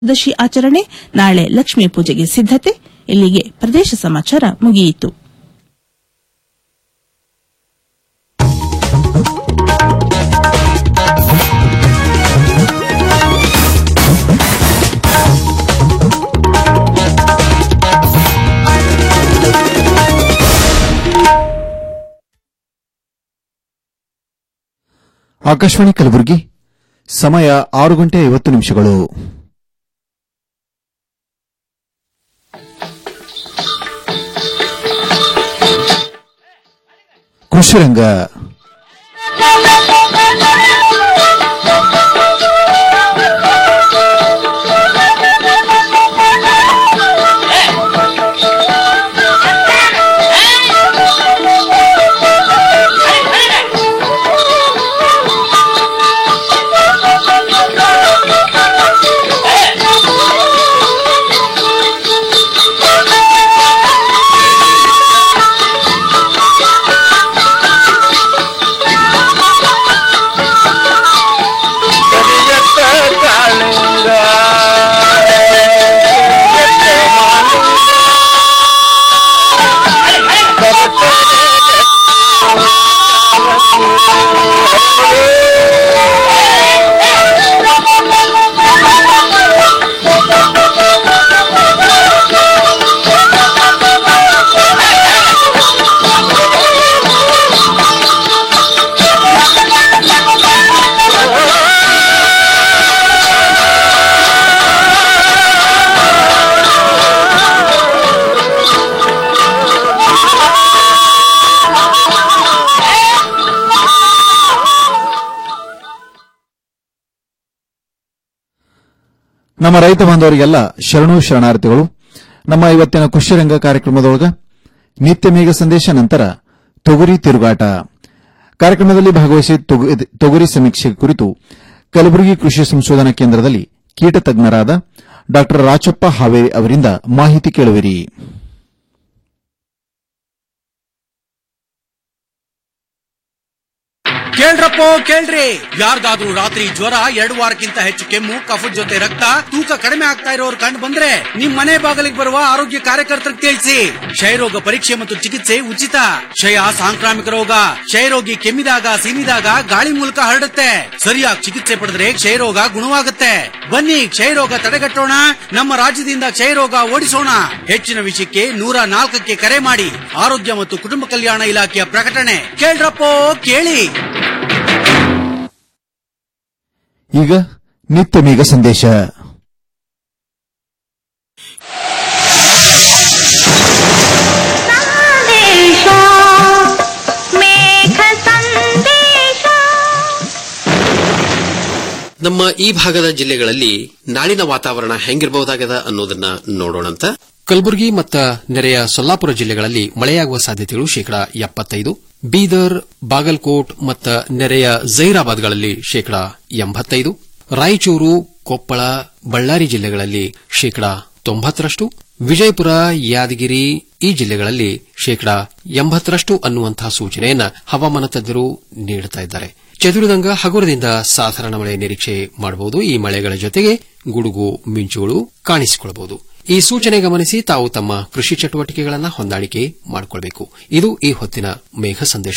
ದಶಿ ಆಚರಣೆ ನಾಳೆ ಲಕ್ಷ್ಮೀ ಪೂಜೆಗೆ ಸಿದ್ದತೆ ಇಲ್ಲಿಗೆ ಪ್ರದೇಶ ಸಮಾಚಾರ ಮುಗಿಯಿತು ಆಕಾಶವಾಣಿ ಕಲಬುರಗಿ ಸಮಯ ಆರು ಗಂಟೆ ಐವತ್ತು ನಿಮಿಷಗಳು ಕೃಷಿರಂಗ ಕರಿಯತ್ತ ಕಾಳಿಂಗ ಎತ್ತ ಮಾಲಿಂಗ ನಮ್ಮ ರೈತ ಬಾಂಧವರಿಗೆಲ್ಲ ಶರಣು ಶರಣಾರ್ಥಿಗಳು ನಮ್ಮ ಇವತ್ತಿನ ಕೃಷಿರಂಗ ಕಾರ್ಯಕ್ರಮದೊಳಗ ನಿತ್ಯ ಮೇಘ ಸಂದೇಶ ನಂತರ ತೊಗರಿ ತಿರುಗಾಟ ಕಾರ್ಯಕ್ರಮದಲ್ಲಿ ಭಾಗವಹಿಸಿ ತೊಗ- ತೊಗರಿ ಸಮೀಕ್ಷೆ ಕುರಿತು ಕಲಬುರಗಿ ಕೃಷಿ ಸಂಶೋಧನಾ ಕೇಂದ್ರದಲ್ಲಿ ಕೀಟ ತಜ್ಞರಾದ ಡಾ ರಾಚಪ್ಪ ಹಾವೇರಿ ಅವರಿಂದ ಮಾಹಿತಿ ಕೇಳುವಿರಿ ಕೇಳ್ರಪ್ಪೋ ಕೇಳ್ರಿ ಯಾರ್ದಾದ್ರೂ ರಾತ್ರಿ ಜ್ವರ ಎರಡು ವಾರಕ್ಕಿಂತ ಹೆಚ್ಚು ಕೆಮ್ಮು ಕಫದ ಜೊತೆ ರಕ್ತ ತೂಕ ಕಡಿಮೆ ಆಗ್ತಾ ಇರೋರು ಕಂಡು ಬಂದ್ರೆ ನಿಮ್ ಮನೆ ಬಾಗಿಲಿಗೆ ಬರುವ ಆರೋಗ್ಯ ಕಾರ್ಯಕರ್ತರಿಗೆ ತಿಳಿಸಿ ಕ್ಷಯರೋಗ ಪರೀಕ್ಷೆ ಮತ್ತು ಚಿಕಿತ್ಸೆ ಉಚಿತ ಕ್ಷಯ ಸಾಂಕ್ರಾಮಿಕ ರೋಗ ಕ್ಷಯರೋಗಿ ಕೆಮ್ಮಿದಾಗ ಸೀನಿದಾಗ ಗಾಳಿ ಮೂಲಕ ಹರಡುತ್ತೆ ಸರಿಯಾಗಿ ಚಿಕಿತ್ಸೆ ಪಡೆದ್ರೆ ಕ್ಷಯರೋಗ ಗುಣವಾಗುತ್ತೆ ಬನ್ನಿ ಕ್ಷಯರೋಗ ತಡೆಗಟ್ಟೋಣ ನಮ್ಮ ರಾಜ್ಯದಿಂದ ಕ್ಷಯರೋಗ ಓಡಿಸೋಣ ಹೆಚ್ಚಿನ ವಿಷಯಕ್ಕೆ ನೂರ ನಾಲ್ಕಕ್ಕೆ ಕರೆ ಮಾಡಿ ಆರೋಗ್ಯ ಮತ್ತು ಕುಟುಂಬ ಕಲ್ಯಾಣ ಇಲಾಖೆಯ ಪ್ರಕಟಣೆ ಕೇಳ್ರಪ್ಪೋ ಕೇಳಿ ಈಗ ನಿತ್ಯ ಮೇಘ ಸಂದೇಶ ಸಂದೇಶ ಮೇಘ ಸಂದೇಶ ನಮ್ಮ ಈ ಭಾಗದ ಜಿಲ್ಲೆಗಳಲ್ಲಿ ನಾಳಿನ ವಾತಾವರಣ ಹೆಂಗಿರಬಹುದಾಗದ ಅನ್ನೋದನ್ನ ನೋಡೋಣಂತ ಕಲಬುರಗಿ ಮತ್ತು ನೆರೆಯ ಸೊಲ್ಲಾಪುರ ಜಿಲ್ಲೆಗಳಲ್ಲಿ ಮಳೆಯಾಗುವ ಸಾಧ್ಯತೆಗಳು ಶೇಕಡಾ ಎಪ್ಪತ್ತೈದು ಬೀದರ್ ಬಾಗಲಕೋಟ್ ಮತ್ತು ನೆರೆಯ ಜೈರಾಬಾದ್ಗಳಲ್ಲಿ ಶೇಕಡಾ ಎಂಬತ್ತೈದು ರಾಯಚೂರು ಕೊಪ್ಪಳ ಬಳ್ಳಾರಿ ಜಿಲ್ಲೆಗಳಲ್ಲಿ ಶೇಕಡಾ ತೊಂಬತ್ತರಷ್ಟು ವಿಜಯಪುರ ಯಾದಗಿರಿ ಈ ಜಿಲ್ಲೆಗಳಲ್ಲಿ ಶೇಕಡಾ ಎಂಬತ್ತರಷ್ಟು ಅನ್ನುವಂತಹ ಸೂಚನೆಯನ್ನ ಹವಾಮಾನ ತಜ್ಞರು ನೀಡುತ್ತಾ ಇದ್ದಾರೆ ಚದುರಿದಂಗ ಹಗುರದಿಂದ ಸಾಧಾರಣ ಮಳೆ ನಿರೀಕ್ಷೆ ಮಾಡಬಹುದು ಈ ಮಳೆಗಳ ಜೊತೆಗೆ ಗುಡುಗು ಮಿಂಚುಗಳು ಕಾಣಿಸಿಕೊಳ್ಳಬಹುದು ಈ ಸೂಚನೆ ಗಮನಿಸಿ ತಾವು ತಮ್ಮ ಕೃಷಿ ಚಟುವಟಿಕೆಗಳನ್ನು ಹೊಂದಾಣಿಕೆ ಮಾಡಿಕೊಳ್ಳಬೇಕು ಇದು ಈ ಹೊತ್ತಿನ ಮೇಘ ಸಂದೇಶ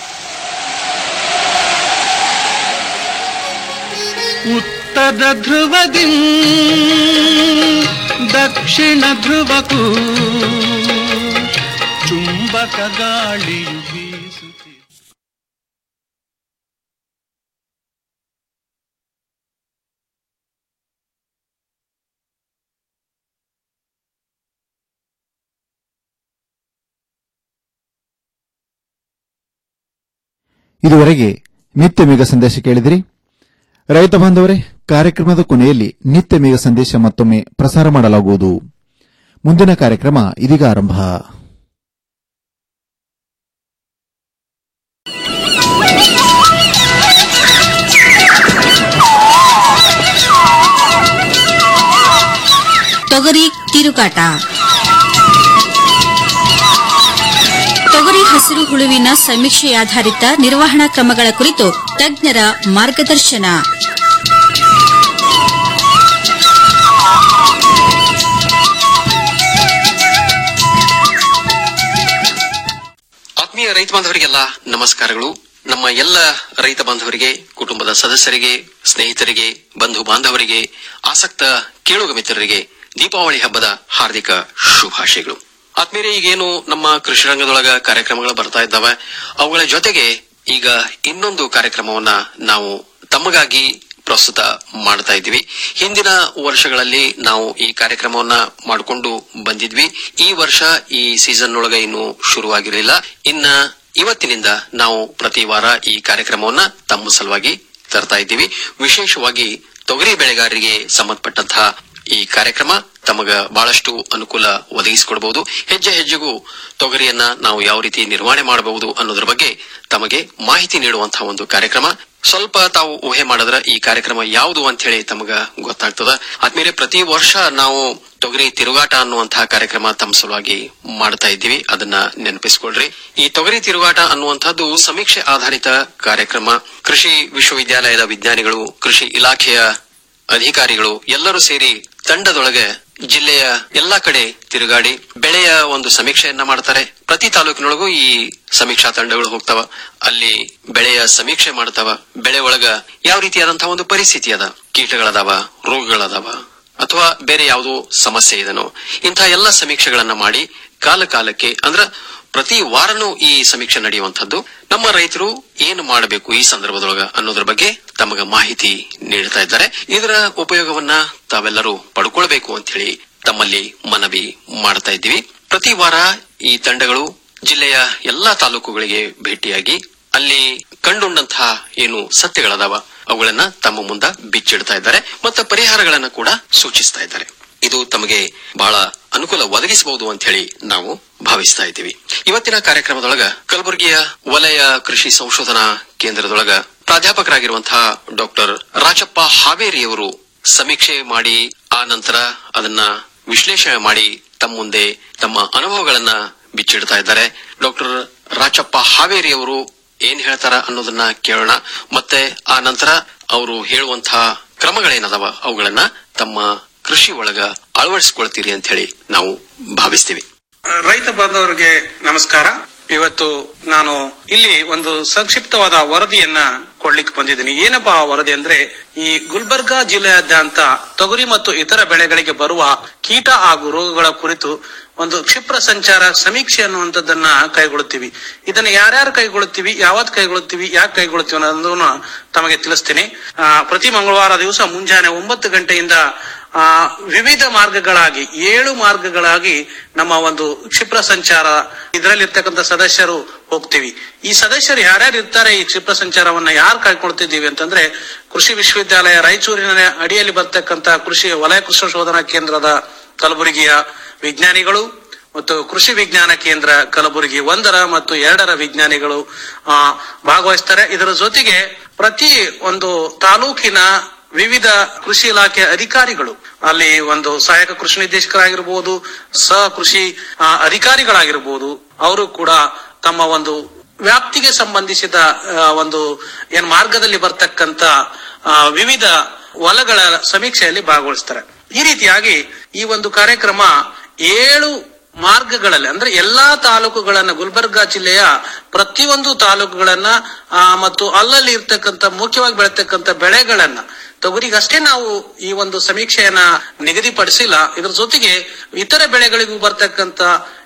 ಉತ್ತರ ಧ್ರುವದಿ ದಕ್ಷಿಣ ಧ್ರುವಕ್ಕೂ ಚುಂಬಕ ಗಾಳಿಯು ಬೀಸುತ್ತಿದೆ ಇದುವರೆಗೆ ನಿತ್ಯ ಮೇಘ ಸಂದೇಶ ಕೇಳಿದಿರಿ ರೈತ ಬಾಂಧವರೇ ಕಾರ್ಯಕ್ರಮದ ಕೊನೆಯಲ್ಲಿ ನಿತ್ಯ ಮೇಘ ಸಂದೇಶ ಮತ್ತೊಮ್ಮೆ ಪ್ರಸಾರ ಮಾಡಲಾಗುವುದು ಮುಂದಿನ ಕಾರ್ಯಕ್ರಮ ಇದೀಗ ಆರಂಭ ತೊಗರಿ ತಿರುಗಾಟ ತೊಗರಿ ಹಸಿರು ಹುಳುವಿನ ಸಮೀಕ್ಷೆಯಾಧಾರಿತ ನಿರ್ವಹಣಾ ಕ್ರಮಗಳ ಕುರಿತು ತಜ್ಞರ ಮಾರ್ಗದರ್ಶನ ರೈತ ಬಾಂಧವರಿಗೆಲ್ಲ ನಮಸ್ಕಾರಗಳು ನಮ್ಮ ಎಲ್ಲ ರೈತ ಬಾಂಧವರಿಗೆ ಕುಟುಂಬದ ಸದಸ್ಯರಿಗೆ ಸ್ನೇಹಿತರಿಗೆ ಬಂಧು ಬಾಂಧವರಿಗೆ ಆಸಕ್ತ ಕೇಳುಗ ಮಿತ್ರರಿಗೆ ದೀಪಾವಳಿ ಹಬ್ಬದ ಹಾರ್ದಿಕ ಶುಭಾಶಯಗಳು ಆತ್ಮೀಯರೇ ಈಗೇನು ನಮ್ಮ ಕೃಷಿ ರಂಗದೊಳಗ ಕಾರ್ಯಕ್ರಮಗಳು ಬರ್ತಾ ಇದ್ದಾವೆ ಅವುಗಳ ಜೊತೆಗೆ ಈಗ ಇನ್ನೊಂದು ಕಾರ್ಯಕ್ರಮವನ್ನ ನಾವು ತಮಗಾಗಿ ಪ್ರಸ್ತುತ ಮಾಡ್ತಾ ಇದ್ವಿ ಹಿಂದಿನ ವರ್ಷಗಳಲ್ಲಿ ನಾವು ಈ ಕಾರ್ಯಕ್ರಮವನ್ನ ಮಾಡಿಕೊಂಡು ಬಂದಿದ್ವಿ ಈ ವರ್ಷ ಈ ಸೀಸನ್ ಒಳಗ ಇನ್ನು ಶುರುವಾಗಿರಲಿಲ್ಲ ಇನ್ನ ಇವತ್ತಿನಿಂದ ನಾವು ಪ್ರತಿ ವಾರ ಈ ಕಾರ್ಯಕ್ರಮವನ್ನ ತಮ್ಮ ಸಲುವಾಗಿ ತರ್ತಾ ಇದ್ದೀವಿ ವಿಶೇಷವಾಗಿ ತೊಗರಿ ಬೆಳೆಗಾರರಿಗೆ ಸಂಬಂಧಪಟ್ಟಂತಹ ಈ ಕಾರ್ಯಕ್ರಮ ತಮಗ ಬಹಳಷ್ಟು ಅನುಕೂಲ ಒದಗಿಸಿಕೊಡಬಹುದು ಹೆಜ್ಜೆ ಹೆಜ್ಜೆಗೂ ತೊಗರಿಯನ್ನ ನಾವು ಯಾವ ರೀತಿ ನಿರ್ವಹಣೆ ಮಾಡಬಹುದು ಅನ್ನೋದ್ರ ಬಗ್ಗೆ ತಮಗೆ ಮಾಹಿತಿ ನೀಡುವಂತಹ ಒಂದು ಕಾರ್ಯಕ್ರಮ ಸ್ವಲ್ಪ ತಾವು ಊಹೆ ಮಾಡಿದ್ರೆ ಈ ಕಾರ್ಯಕ್ರಮ ಯಾವುದು ಅಂತ ಹೇಳಿ ತಮಗ ಗೊತ್ತಾಗ್ತದ ಆದ್ಮೇಲೆ ಪ್ರತಿ ವರ್ಷ ನಾವು ತೊಗರಿ ತಿರುಗಾಟ ಅನ್ನುವಂತಹ ಕಾರ್ಯಕ್ರಮ ತಮ್ಮ ಸಲುವಾಗಿ ಮಾಡ್ತಾ ಇದ್ದೀವಿ ಅದನ್ನ ನೆನಪಿಸ್ಕೊಳ್ರಿ ಈ ತೊಗರಿ ತಿರುಗಾಟ ಅನ್ನುವಂಥದ್ದು ಸಮೀಕ್ಷೆ ಆಧಾರಿತ ಕಾರ್ಯಕ್ರಮ ಕೃಷಿ ವಿಶ್ವವಿದ್ಯಾಲಯದ ವಿಜ್ಞಾನಿಗಳು ಕೃಷಿ ಇಲಾಖೆಯ ಅಧಿಕಾರಿಗಳು ಎಲ್ಲರೂ ಸೇರಿ ತಂಡದೊಳಗೆ ಜಿಲ್ಲೆಯ ಎಲ್ಲಾ ಕಡೆ ತಿರುಗಾಡಿ ಬೆಳೆಯ ಒಂದು ಸಮೀಕ್ಷೆಯನ್ನ ಮಾಡ್ತಾರೆ ಪ್ರತಿ ತಾಲೂಕಿನೊಳಗೂ ಈ ಸಮೀಕ್ಷಾ ತಂಡಗಳು ಹೋಗ್ತಾವ ಅಲ್ಲಿ ಬೆಳೆಯ ಸಮೀಕ್ಷೆ ಮಾಡ್ತಾವ ಬೆಳೆ ಒಳಗ ಯಾವ ರೀತಿಯಾದಂತಹ ಒಂದು ಪರಿಸ್ಥಿತಿ ಅದ ಕೀಟಗಳದಾವ ರೋಗಗಳದಾವ ಅಥವಾ ಬೇರೆ ಯಾವುದೋ ಸಮಸ್ಯೆ ಇದನೋ ಇಂತಹ ಎಲ್ಲ ಸಮೀಕ್ಷೆಗಳನ್ನ ಮಾಡಿ ಕಾಲ ಕಾಲಕ್ಕೆ ಅಂದ್ರ ಪ್ರತಿ ವಾರನೂ ಈ ಸಮೀಕ್ಷೆ ನಡೆಯುವಂತದ್ದು ನಮ್ಮ ರೈತರು ಏನು ಮಾಡಬೇಕು ಈ ಸಂದರ್ಭದೊಳಗ ಅನ್ನೋದ್ರ ಬಗ್ಗೆ ತಮಗ ಮಾಹಿತಿ ನೀಡ್ತಾ ಇದ್ದಾರೆ ಇದರ ಉಪಯೋಗವನ್ನ ತಾವೆಲ್ಲರೂ ಪಡ್ಕೊಳ್ಬೇಕು ಅಂತ ಹೇಳಿ ತಮ್ಮಲ್ಲಿ ಮನವಿ ಮಾಡ್ತಾ ಇದ್ದೀವಿ ಪ್ರತಿ ವಾರ ಈ ತಂಡಗಳು ಜಿಲ್ಲೆಯ ಎಲ್ಲಾ ತಾಲೂಕುಗಳಿಗೆ ಭೇಟಿಯಾಗಿ ಅಲ್ಲಿ ಕಂಡುಂಡಂತಹ ಏನು ಸತ್ಯಗಳದಾವ ಅವುಗಳನ್ನ ತಮ್ಮ ಮುಂದ ಬಿಚ್ಚಿಡ್ತಾ ಇದ್ದಾರೆ ಮತ್ತು ಪರಿಹಾರಗಳನ್ನ ಕೂಡ ಸೂಚಿಸ್ತಾ ಇದ್ದಾರೆ ಇದು ತಮಗೆ ಬಹಳ ಅನುಕೂಲ ಒದಗಿಸಬಹುದು ಅಂತ ಹೇಳಿ ನಾವು ಭಾವಿಸ್ತಾ ಇದ್ದೀವಿ ಇವತ್ತಿನ ಕಾರ್ಯಕ್ರಮದೊಳಗ ಕಲಬುರಗಿಯ ವಲಯ ಕೃಷಿ ಸಂಶೋಧನಾ ಕೇಂದ್ರದೊಳಗ ಪ್ರಾಧ್ಯಾಪಕರಾಗಿರುವಂತಹ ಡಾಕ್ಟರ್ ರಾಜಪ್ಪ ಹಾವೇರಿಯವರು ಸಮೀಕ್ಷೆ ಮಾಡಿ ಆ ನಂತರ ಅದನ್ನ ವಿಶ್ಲೇಷಣೆ ಮಾಡಿ ತಮ್ಮ ಮುಂದೆ ತಮ್ಮ ಅನುಭವಗಳನ್ನ ಬಿಚ್ಚಿಡ್ತಾ ಇದ್ದಾರೆ ಡಾಕ್ಟರ್ ರಾಚಪ್ಪ ಹಾವೇರಿಯವರು ಏನ್ ಹೇಳ್ತಾರ ಅನ್ನೋದನ್ನ ಕೇಳೋಣ ಮತ್ತೆ ಆ ನಂತರ ಅವರು ಹೇಳುವಂತಹ ಕ್ರಮಗಳೇನದಾವ ಅವುಗಳನ್ನ ತಮ್ಮ ಕೃಷಿ ಒಳಗ ಅಳವಡಿಸಿಕೊಳ್ತೀರಿ ಅಂತ ಹೇಳಿ ನಾವು ಭಾವಿಸ್ತೀವಿ ರೈತ ಬಾಂಧವರಿಗೆ ನಮಸ್ಕಾರ ಇವತ್ತು ನಾನು ಇಲ್ಲಿ ಒಂದು ಸಂಕ್ಷಿಪ್ತವಾದ ವರದಿಯನ್ನ ಕೊಡ್ಲಿಕ್ಕೆ ಬಂದಿದ್ದೀನಿ ಏನಪ್ಪಾ ಆ ವರದಿ ಅಂದ್ರೆ ಈ ಗುಲ್ಬರ್ಗಾ ಜಿಲ್ಲೆಯಾದ್ಯಂತ ತೊಗರಿ ಮತ್ತು ಇತರ ಬೆಳೆಗಳಿಗೆ ಬರುವ ಕೀಟ ಹಾಗೂ ರೋಗಗಳ ಕುರಿತು ಒಂದು ಕ್ಷಿಪ್ರ ಸಂಚಾರ ಸಮೀಕ್ಷೆ ಅನ್ನುವಂಥದ್ದನ್ನ ಕೈಗೊಳ್ಳುತ್ತೀವಿ ಇದನ್ನ ಯಾರ್ಯಾರು ಕೈಗೊಳ್ಳುತ್ತೀವಿ ಯಾವತ್ ಕೈಗೊಳ್ಳುತ್ತೀವಿ ಯಾಕೆ ಕೈಗೊಳ್ಳುತ್ತೀವಿ ಅನ್ನೋದನ್ನ ತಮಗೆ ತಿಳಿಸ್ತೀನಿ ಆ, ಪ್ರತಿ ಮಂಗಳವಾರ ದಿವಸ ಮುಂಜಾನೆ ಒಂಬತ್ತು ಗಂಟೆಯಿಂದ ಆ ವಿವಿಧ ಮಾರ್ಗಗಳಾಗಿ ಏಳು ಮಾರ್ಗಗಳಾಗಿ ನಮ್ಮ ಒಂದು ಕ್ಷಿಪ್ರ ಸಂಚಾರ ಇದರಲ್ಲಿರ್ತಕ್ಕಂಥ ಸದಸ್ಯರು ಹೋಗ್ತೀವಿ ಈ ಸದಸ್ಯರು ಯಾರ್ಯಾರು ಇರ್ತಾರೆ ಈ ಕ್ಷಿಪ್ರ ಸಂಚಾರವನ್ನ ಯಾರು ಕೈಗೊಳ್ತಿದ್ದೀವಿ ಅಂತಂದ್ರೆ ಕೃಷಿ ವಿಶ್ವವಿದ್ಯಾಲಯ ರಾಯಚೂರಿನ ಅಡಿಯಲ್ಲಿ ಬರ್ತಕ್ಕಂಥ ಕೃಷಿ ವಲಯ ಕೃಷಿ ಸಂಶೋಧನಾ ಕೇಂದ್ರದ ಕಲಬುರಗಿಯ ವಿಜ್ಞಾನಿಗಳು ಮತ್ತು ಕೃಷಿ ವಿಜ್ಞಾನ ಕೇಂದ್ರ ಕಲಬುರಗಿ ಒಂದರ ಮತ್ತು ಎರಡರ ವಿಜ್ಞಾನಿಗಳು ಆ, ಭಾಗವಹಿಸ್ತಾರೆ ಇದರ ಜೊತೆಗೆ ಪ್ರತಿ ಒಂದು ತಾಲೂಕಿನ ವಿವಿಧ ಕೃಷಿ ಇಲಾಖೆ ಅಧಿಕಾರಿಗಳು ಅಲ್ಲಿ ಒಂದು ಸಹಾಯಕ ಕೃಷಿ ನಿರ್ದೇಶಕರಾಗಿರ್ಬೋದು ಸಹ ಕೃಷಿ ಆ, ಅಧಿಕಾರಿಗಳಾಗಿರ್ಬೋದು ಅವರು ಕೂಡ ತಮ್ಮ ಒಂದು ವ್ಯಾಪ್ತಿಗೆ ಸಂಬಂಧಿಸಿದ ಆ, ಒಂದು ಏನ್ ಮಾರ್ಗದಲ್ಲಿ ಬರ್ತಕ್ಕಂತ ಆ, ವಿವಿಧ ಹೊಲಗಳ ಸಮೀಕ್ಷೆಯಲ್ಲಿ ಭಾಗವಹಿಸ್ತಾರೆ ಈ ರೀತಿಯಾಗಿ ಈ ಒಂದು ಕಾರ್ಯಕ್ರಮ ಏಳು ಮಾರ್ಗಗಳಲ್ಲಿ ಅಂದ್ರೆ ಎಲ್ಲಾ ತಾಲೂಕುಗಳನ್ನ ಗುಲ್ಬರ್ಗಾ ಜಿಲ್ಲೆಯ ಪ್ರತಿಯೊಂದು ತಾಲೂಕುಗಳನ್ನ ಆ, ಮತ್ತು ಅಲ್ಲಲ್ಲಿ ಇರ್ತಕ್ಕಂಥ ಮುಖ್ಯವಾಗಿ ಬೆಳತಕ್ಕಂಥ ಬೆಳೆಗಳನ್ನ ತೊಗರಿಗಷ್ಟೇ ನಾವು ಈ ಒಂದು ಸಮೀಕ್ಷೆಯನ್ನ ನಿಗದಿಪಡಿಸಿಲ್ಲ ಇದ್ರ ಜೊತೆಗೆ ಇತರ ಬೆಳೆಗಳಿಗೂ ಬರ್ತಕ್ಕಂಥ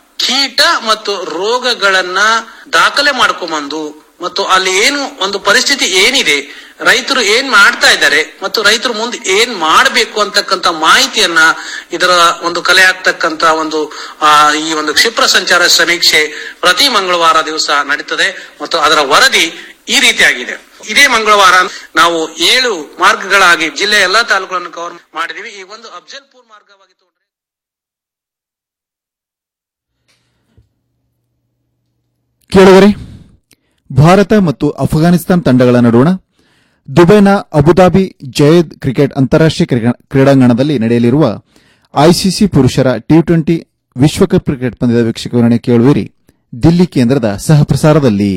ಕೀಟ ಮತ್ತು ರೋಗಗಳನ್ನ ದಾಖಲೆ ಮಾಡ್ಕೊಂಬಂದು ಮತ್ತು ಅಲ್ಲಿ ಏನು ಒಂದು ಪರಿಸ್ಥಿತಿ ಏನಿದೆ ರೈತರು ಏನ್ ಮಾಡ್ತಾ ಇದ್ದಾರೆ ಮತ್ತು ರೈತರು ಮುಂದೆ ಏನ್ ಮಾಡಬೇಕು ಅಂತಕ್ಕಂತ ಮಾಹಿತಿಯನ್ನ ಇದರ ಒಂದು ಕಲೆ ಆಗ್ತಕ್ಕಂತ ಒಂದು ಆ, ಈ ಒಂದು ಕ್ಷಿಪ್ರ ಸಂಚಾರ ಸಮೀಕ್ಷೆ ಪ್ರತಿ ಮಂಗಳವಾರ ದಿವಸ ನಡೀತದೆ ಮತ್ತು ಅದರ ವರದಿ ಈ ರೀತಿಯಾಗಿದೆ ಇದೇ ಮಂಗಳವಾರ ನಾವು ಏಳು ಮಾರ್ಗಗಳಾಗಿ ಜಿಲ್ಲೆಯ ಎಲ್ಲಾ ತಾಲೂಕುಗಳನ್ನು ಕವರ್ ಮಾಡಿದೀವಿ ಈ ಒಂದು ಅಫ್ಜಲ್ಪುರ್ ಮಾರ್ಗವಾಗಿ ತಗೊಂಡ್ರೆ ಕೇಳುವರೆ ಭಾರತ ಮತ್ತು ಅಫ್ಘಾನಿಸ್ತಾನ ತಂಡಗಳ ನಡುವಣ ದುಬೈನ ಅಬುದಾಬಿ ಜಯದ್ ಕ್ರಿಕೆಟ್ ಅಂತಾರಾಷ್ಟೀಯ ಕ್ರೀಡಾ- ಕ್ರೀಡಾಂಗಣದಲ್ಲಿ ನಡೆಯಲಿರುವ ಐಸಿಸಿ ಪುರುಷರ ಟಿ ಟ್ವೆಂಟಿ ವಿಶ್ವಕಪ್ ಕ್ರಿಕೆಟ್ ಪಂದ್ಯದ ವೀಕ್ಷಕ ವಿವರಣೆ ಕೇಳುವಿರಿ ದಿಲ್ಲಿ ಕೇಂದ್ರದ ಸಹಪ್ರಸಾರದಲ್ಲಿ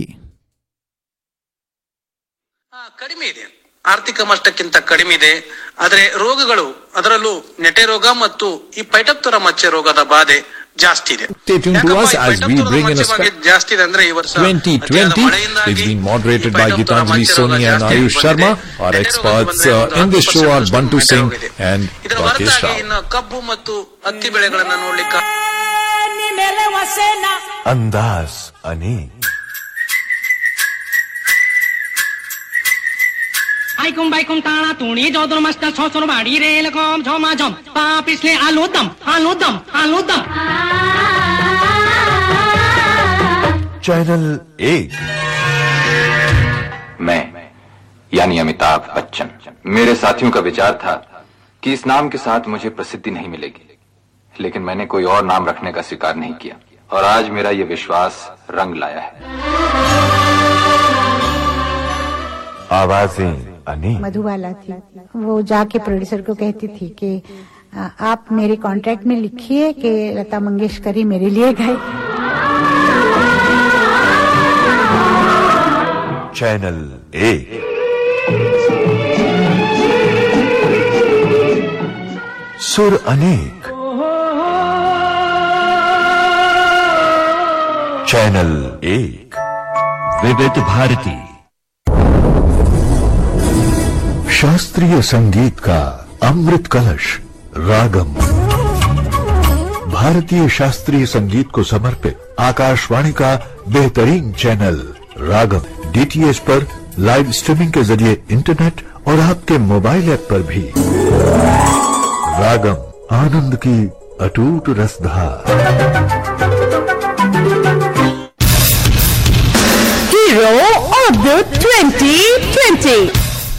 ಆ, ಕಡಿಮೆ ಇದೆ ಆರ್ಥಿಕ ಮಟ್ಟಕ್ಕಿಂತ ಕಡಿಮೆ ಇದೆ ಆದರೆ ರೋಗಗಳು ಅದರಲ್ಲೂ ನೆಟೆ ರೋಗ ಮತ್ತು ಈ ಪೈಟಪ್ತರ ಮಚ್ಚೆ ರೋಗದ ಬಾಧೆ ಜಾಸ್ತಿ ಇದೆ Stay tuned to ಯಾಕಪ್ಪ us ಈ as we ಪೈಟೋಪ್ತರದ bring in a ಮಚ್ಚೆ ಬಗ್ಗೆ spe- ಜಾಸ್ತಿ ಇದೆ ಅಂದ್ರೆ ಈ ವರ್ಷ 2020. ಅತಿಯಾದ ಮಳೆಯಿಂದಾಗಿ It's been ಈ moderated by ಪೈಟೋಪ್ತರದ Gitanjali ಮಚ್ಚೆ ರೋಗ Soni and ಜಾಸ್ತಿ Ayush ಬಂದಿದೆ. Sharma. Our ನೆರೆ ರೋಗ experts ಬಂದ್ರೆ uh, ಒಂದು in this show are 10% Bantu ಮೇಲೆ Singh ಹೋಗಿದೆ. and ಇದರ Rakesh ಹೊರತಾಗಿ Rao. ಇನ್ನು ಕಬ್ಬು ಮತ್ತು ಹತ್ತಿ ಬೆಳೆಗಳನ್ನ ನೋಡ್ಲಿಕ್ಕೆ अंदाज अनेक आइकुम बाइकुम ताड़ा तूणी जोदर मस्त छोसर बाड़ी रेल कम झमा झम पा पिछले आलू दम आलू दम आलू दम चैनल एक मैं यानी अमिताभ बच्चन मेरे साथियों का विचार था कि इस नाम के साथ मुझे प्रसिद्धि नहीं मिलेगी लेकिन मैंने कोई और नाम रखने का स्वीकार नहीं किया और आज मेरा ये विश्वास रंग लाया है आवाजें अनेक मधुबाला थी वो जाके प्रोड्यूसर को कहती थी कि आ, आप मेरे कॉन्ट्रैक्ट में लिखिए कि लता मंगेशकर ही मेरे लिए गाए चैनल एक सुर अनेक चैनल एक विविध भारती शास्त्रीय संगीत का अमृत कलश रागम भारतीय शास्त्रीय संगीत को समर्पित आकाशवाणी का बेहतरीन चैनल रागम डीटीएच पर लाइव स्ट्रीमिंग के जरिए इंटरनेट और आपके मोबाइल ऐप पर भी रागम आनंद की अटूट रसधार Hero of the 2020.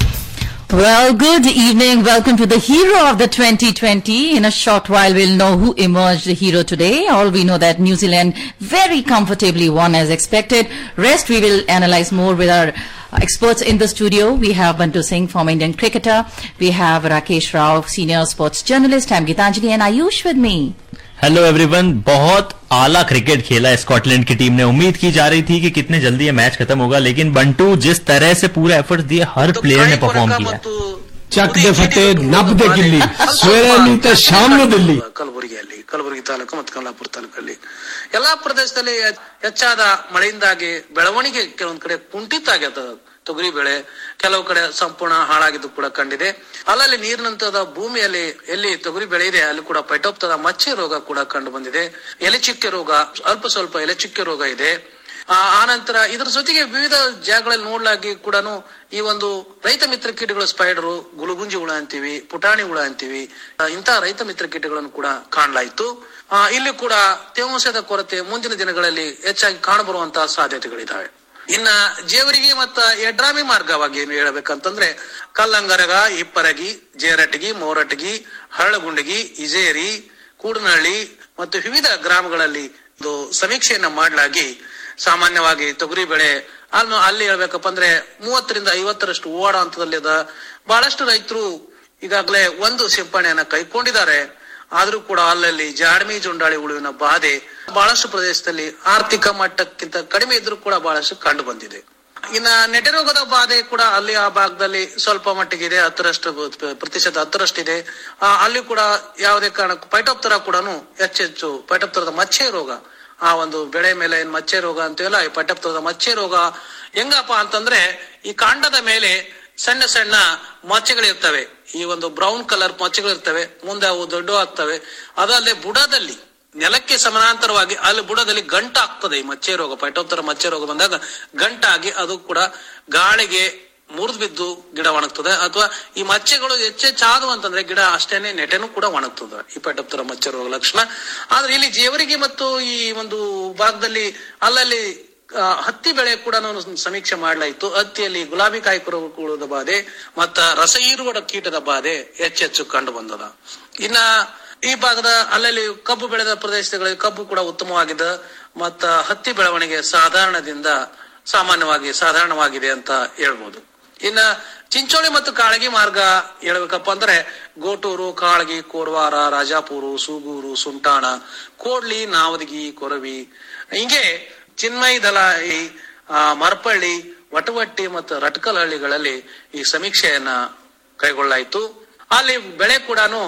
Well, good evening. Welcome to the hero of the 2020. In a short while, we'll know who emerged the hero today. All we know that New Zealand very comfortably won as expected. Rest we will analyze more with our experts in the studio. We have Bantu Singh, former Indian cricketer. We have Rakesh Rao, senior sports journalist. I'm Gitanjali and Ayush with me. Hello everyone बहुत आला cricket खेला Scotland की team ने उम्मीद की जा रही थी कि कितने जल्दी ये मैच खत्म होगा लेकिन बंटू जिस तरह से पूरा एफर्ट दिए हर प्लेयर ने परफॉर्म किया ಚಕ್ ದೆ ಫತೆ ನಬ್ ದೆ ಗಿಲ್ಲಿ ಸ್ವೇರೆ ನಿಂತ ಶಾಮ್ನ ದಿಲ್ಲಿ ಕಲಬುರಗಿಯಲ್ಲಿ ಕಲಬುರಗಿ ತಾಲೂಕು ಮತ್ತು ಕಮಲಾಪುರ ತಾಲೂಕಲ್ಲಿ ಎಲ್ಲಾ ಪ್ರದೇಶದಲ್ಲಿ ಹೆಚ್- ಹೆಚ್ಚಾದ ಮಳೆಯಿಂದಾಗಿ ಬೆಳವಣಿಗೆ ಕೆಲವೊಂದ್ ಕಡೆ ಕುಂಠಿತ ಆಗ್ಯದ ತೊಗರಿ ಬೆಳೆ ಕೆಲವು ಕಡೆ ಸಂಪೂರ್ಣ ಹಾಳಾಗಿದ್ದು ಕೂಡ ಕಂಡಿದೆ ಅಲ್ಲಲ್ಲಿ ನೀರಿನಂತದ ಭೂಮಿಯಲ್ಲಿ ಎಲ್ಲಿ ತೊಗರಿ ಬೆಳೆ ಇದೆ ಅಲ್ಲಿ ಕೂಡ ಪೈಟೋಪ್ತದ ಮಚ್ಚೆ ರೋಗ ಕೂಡ ಕಂಡು ಬಂದಿದೆ ಎಲೆಚುಕ್ಕೆ ರೋಗ ಅಲ್ಪ ಸ್ವಲ್ಪ ಎಲೆಚುಕ್ಕೆ ರೋಗ ಇದೆ ಆ ಆನಂತರ ಇದರ ಜೊತೆಗೆ ವಿವಿಧ ಜಾಗಗಳಲ್ಲಿ ನೋಡ್ಲಾಗಿ ಕೂಡ ಈ ಒಂದು ರೈತ ಮಿತ್ರ ಕೀಟಗಳು ಸ್ಪೈಡರು ಗುಲುಗುಂಜಿ ಹುಳ ಅಂತೀವಿ ಪುಟಾಣಿ ಹುಳ ಅಂತೀವಿ ಆ, ಇಂತಹ ರೈತ ಮಿತ್ರ ಕೀಟಗಳನ್ನು ಕೂಡ ಕಾಣಲಾಯಿತು ಆ, ಇಲ್ಲಿ ಕೂಡ ತೇವಾಂಶದ ಕೊರತೆ ಮುಂದಿನ ದಿನಗಳಲ್ಲಿ ಹೆಚ್ಚಾಗಿ ಕಾಣಬರುವಂತಹ ಸಾಧ್ಯತೆಗಳಿದ್ದಾವೆ ಇನ್ನ ಜೇವರಿಗೆ ಮತ್ತ ಎಡ್ರಾಮಿ ಮಾರ್ಗವಾಗಿ ಏನು ಹೇಳ್ಬೇಕಂತಂದ್ರೆ ಕಲ್ಲಂಗರಗ ಇಪ್ಪರಗಿ ಜೇರಟಗಿ ಮೋರಟಗಿ ಹರಳಗುಂಡಗಿ ಇಜೇರಿ ಕೂಡನಹಳ್ಳಿ ಮತ್ತು ವಿವಿಧ ಗ್ರಾಮಗಳಲ್ಲಿ ಇದು ಸಮೀಕ್ಷೆಯನ್ನ ಮಾಡಲಾಗಿ ಸಾಮಾನ್ಯವಾಗಿ ತೊಗರಿ ಬೆಳೆ ಅಲ್ಲಿ ಅಲ್ಲಿ ಹೇಳ್ಬೇಕಪ್ಪ ಅಂದ್ರೆ ಮೂವತ್ತರಿಂದ ಐವತ್ತರಷ್ಟು ಓಡ ಹಂತದಲ್ಲಿದ ಬಹಳಷ್ಟು ರೈತರು ಈಗಾಗಲೇ ಒಂದು ಸಿಂಪರಣೆಯನ್ನ ಕೈಕೊಂಡಿದ್ದಾರೆ ಆದ್ರೂ ಕೂಡ ಅಲ್ಲಲ್ಲಿ ಜಾಡ್ಮಿ ಜೊಂಡಾಳಿ ಹುಳುವಿನ ಬಾಧೆ ಬಹಳಷ್ಟು ಪ್ರದೇಶದಲ್ಲಿ ಆರ್ಥಿಕ ಮಟ್ಟಕ್ಕಿಂತ ಕಡಿಮೆ ಇದ್ರೂ ಕೂಡ ಬಹಳಷ್ಟು ಕಂಡು ಬಂದಿದೆ ಇನ್ನ ನೆಟೆ ರೋಗದ ಬಾಧೆ ಕೂಡ ಅಲ್ಲಿ ಆ ಭಾಗದಲ್ಲಿ ಸ್ವಲ್ಪ ಮಟ್ಟಿಗೆ ಇದೆ ಹತ್ತರಷ್ಟು ಬ- ಪ್ರತಿಶತ ಹತ್ತರಷ್ಟಿದೆ ಆ, ಅಲ್ಲಿ ಕೂಡ ಯಾವುದೇ ಕಾರಣಕ್ಕೂ ಪೈಟೋಪ್ತರ ಕೂಡ ಹೆಚ್ಚೆಚ್ಚು ಪೈಟೋಪ್ತರದ ಮಚ್ಚೆ ರೋಗ ಆ ಒಂದು ಬೆಳೆ ಮೇಲೆ ಏನ್ ಮಚ್ಚೆ ರೋಗ ಅಂತೀವಲ್ಲ ಈ ಪೈಟೋಪ್ತರದ ಮಚ್ಚೆ ರೋಗ ಹೆಂಗಪ್ಪ ಅಂತಂದ್ರೆ ಈ ಕಾಂಡದ ಮೇಲೆ ಸಣ್ಣ ಸಣ್ಣ ಮಚ್ಚೆಗಳಿರ್ತವೆ ಈ ಒಂದು ಬ್ರೌನ್ ಕಲರ್ ಮಚ್ಚೆಗಳಿರ್ತವೆ ಮುಂದೆ ಅವು ದೊಡ್ಡ ಆಗ್ತವೆ ಅದಲ್ಲದೆ ಬುಡದಲ್ಲಿ ನೆಲಕ್ಕೆ ಸಮಾನಾಂತರವಾಗಿ ಅಲ್ಲಿ ಬುಡದಲ್ಲಿ ಗಂಟ ಆಗ್ತದೆ ಈ ಮಚ್ಚೆ ರೋಗ ಪೈಟೋಪ್ತರ ಮಚ್ಚೆ ರೋಗ ಬಂದಾಗ ಗಂಟಾಗಿ ಅದು ಕೂಡ ಗಾಳಿಗೆ ಮುರಿದು ಬಿದ್ದು ಗಿಡ ಒಣಗ್ತದೆ ಅಥವಾ ಈ ಮಚ್ಚೆಗಳು ಹೆಚ್ಚೆಚ್ಚಾದವು ಅಂತಂದ್ರೆ ಗಿಡ ಅಷ್ಟೇನೆ ನೆಟೆನೂ ಕೂಡ ಒಣಗ್ತದೆ ಈ ಪೈಟೋಪ್ತರ ಮಚ್ಚೆ ರೋಗ ಲಕ್ಷಣ ಆದ್ರೆ ಇಲ್ಲಿ ಜೇವರಿಗೆ ಮತ್ತು ಈ ಒಂದು ಭಾಗದಲ್ಲಿ ಅಲ್ಲಲ್ಲಿ ಆ, ಹತ್ತಿ ಬೆಳೆ ಕೂಡ ನಾನು ಸಮೀಕ್ಷೆ ಮಾಡಲಾಯಿತು ಹತ್ತಿಯಲ್ಲಿ ಗುಲಾಬಿ ಕಾಯಿ ಕುರುಹುಳದ ಬಾಧೆ ಮತ್ತ ರಸ ಹೀರುವ ಕೀಟದ ಬಾಧೆ ಹೆಚ್ಚೆಚ್ಚು ಕಂಡು ಬಂದದ ಇನ್ನ ಈ ಭಾಗದ ಅಲ್ಲಲ್ಲಿ ಕಬ್ಬು ಬೆಳೆದ ಪ್ರದೇಶಗಳಲ್ಲಿ ಕಬ್ಬು ಕೂಡ ಉತ್ತಮವಾಗಿದೆ ಮತ್ತ ಹತ್ತಿ ಬೆಳವಣಿಗೆ ಸಾಧಾರಣದಿಂದ ಸಾಮಾನ್ಯವಾಗಿ ಸಾಧಾರಣವಾಗಿದೆ ಅಂತ ಹೇಳ್ಬೋದು ಇನ್ನ ಚಿಂಚೋಳಿ ಮತ್ತು ಕಾಳಗಿ ಮಾರ್ಗ ಹೇಳ್ಬೇಕಪ್ಪ ಅಂದ್ರೆ ಗೋಟೂರು ಕಾಳಗಿ ಕೋರವಾರ ರಾಜಾಪುರು ಸೂಗೂರು ಸುಂಟಾಣ ಕೋಡ್ಲಿ ನಾವದಗಿ ಕೊರವಿ ಹಿಂಗೆ ಚಿನ್ಮಯಿ ದಲಾಯಿ ಆ, ಮರ್ಪಳ್ಳಿ ವಟವಟ್ಟಿ ಮತ್ತು ರಟ್ಕಲ್ ಹಳ್ಳಿಗಳಲ್ಲಿ ಈ ಸಮೀಕ್ಷೆಯನ್ನ ಕೈಗೊಳ್ಳಾಯಿತು ಅಲ್ಲಿ ಬೆಳೆ ಕೂಡ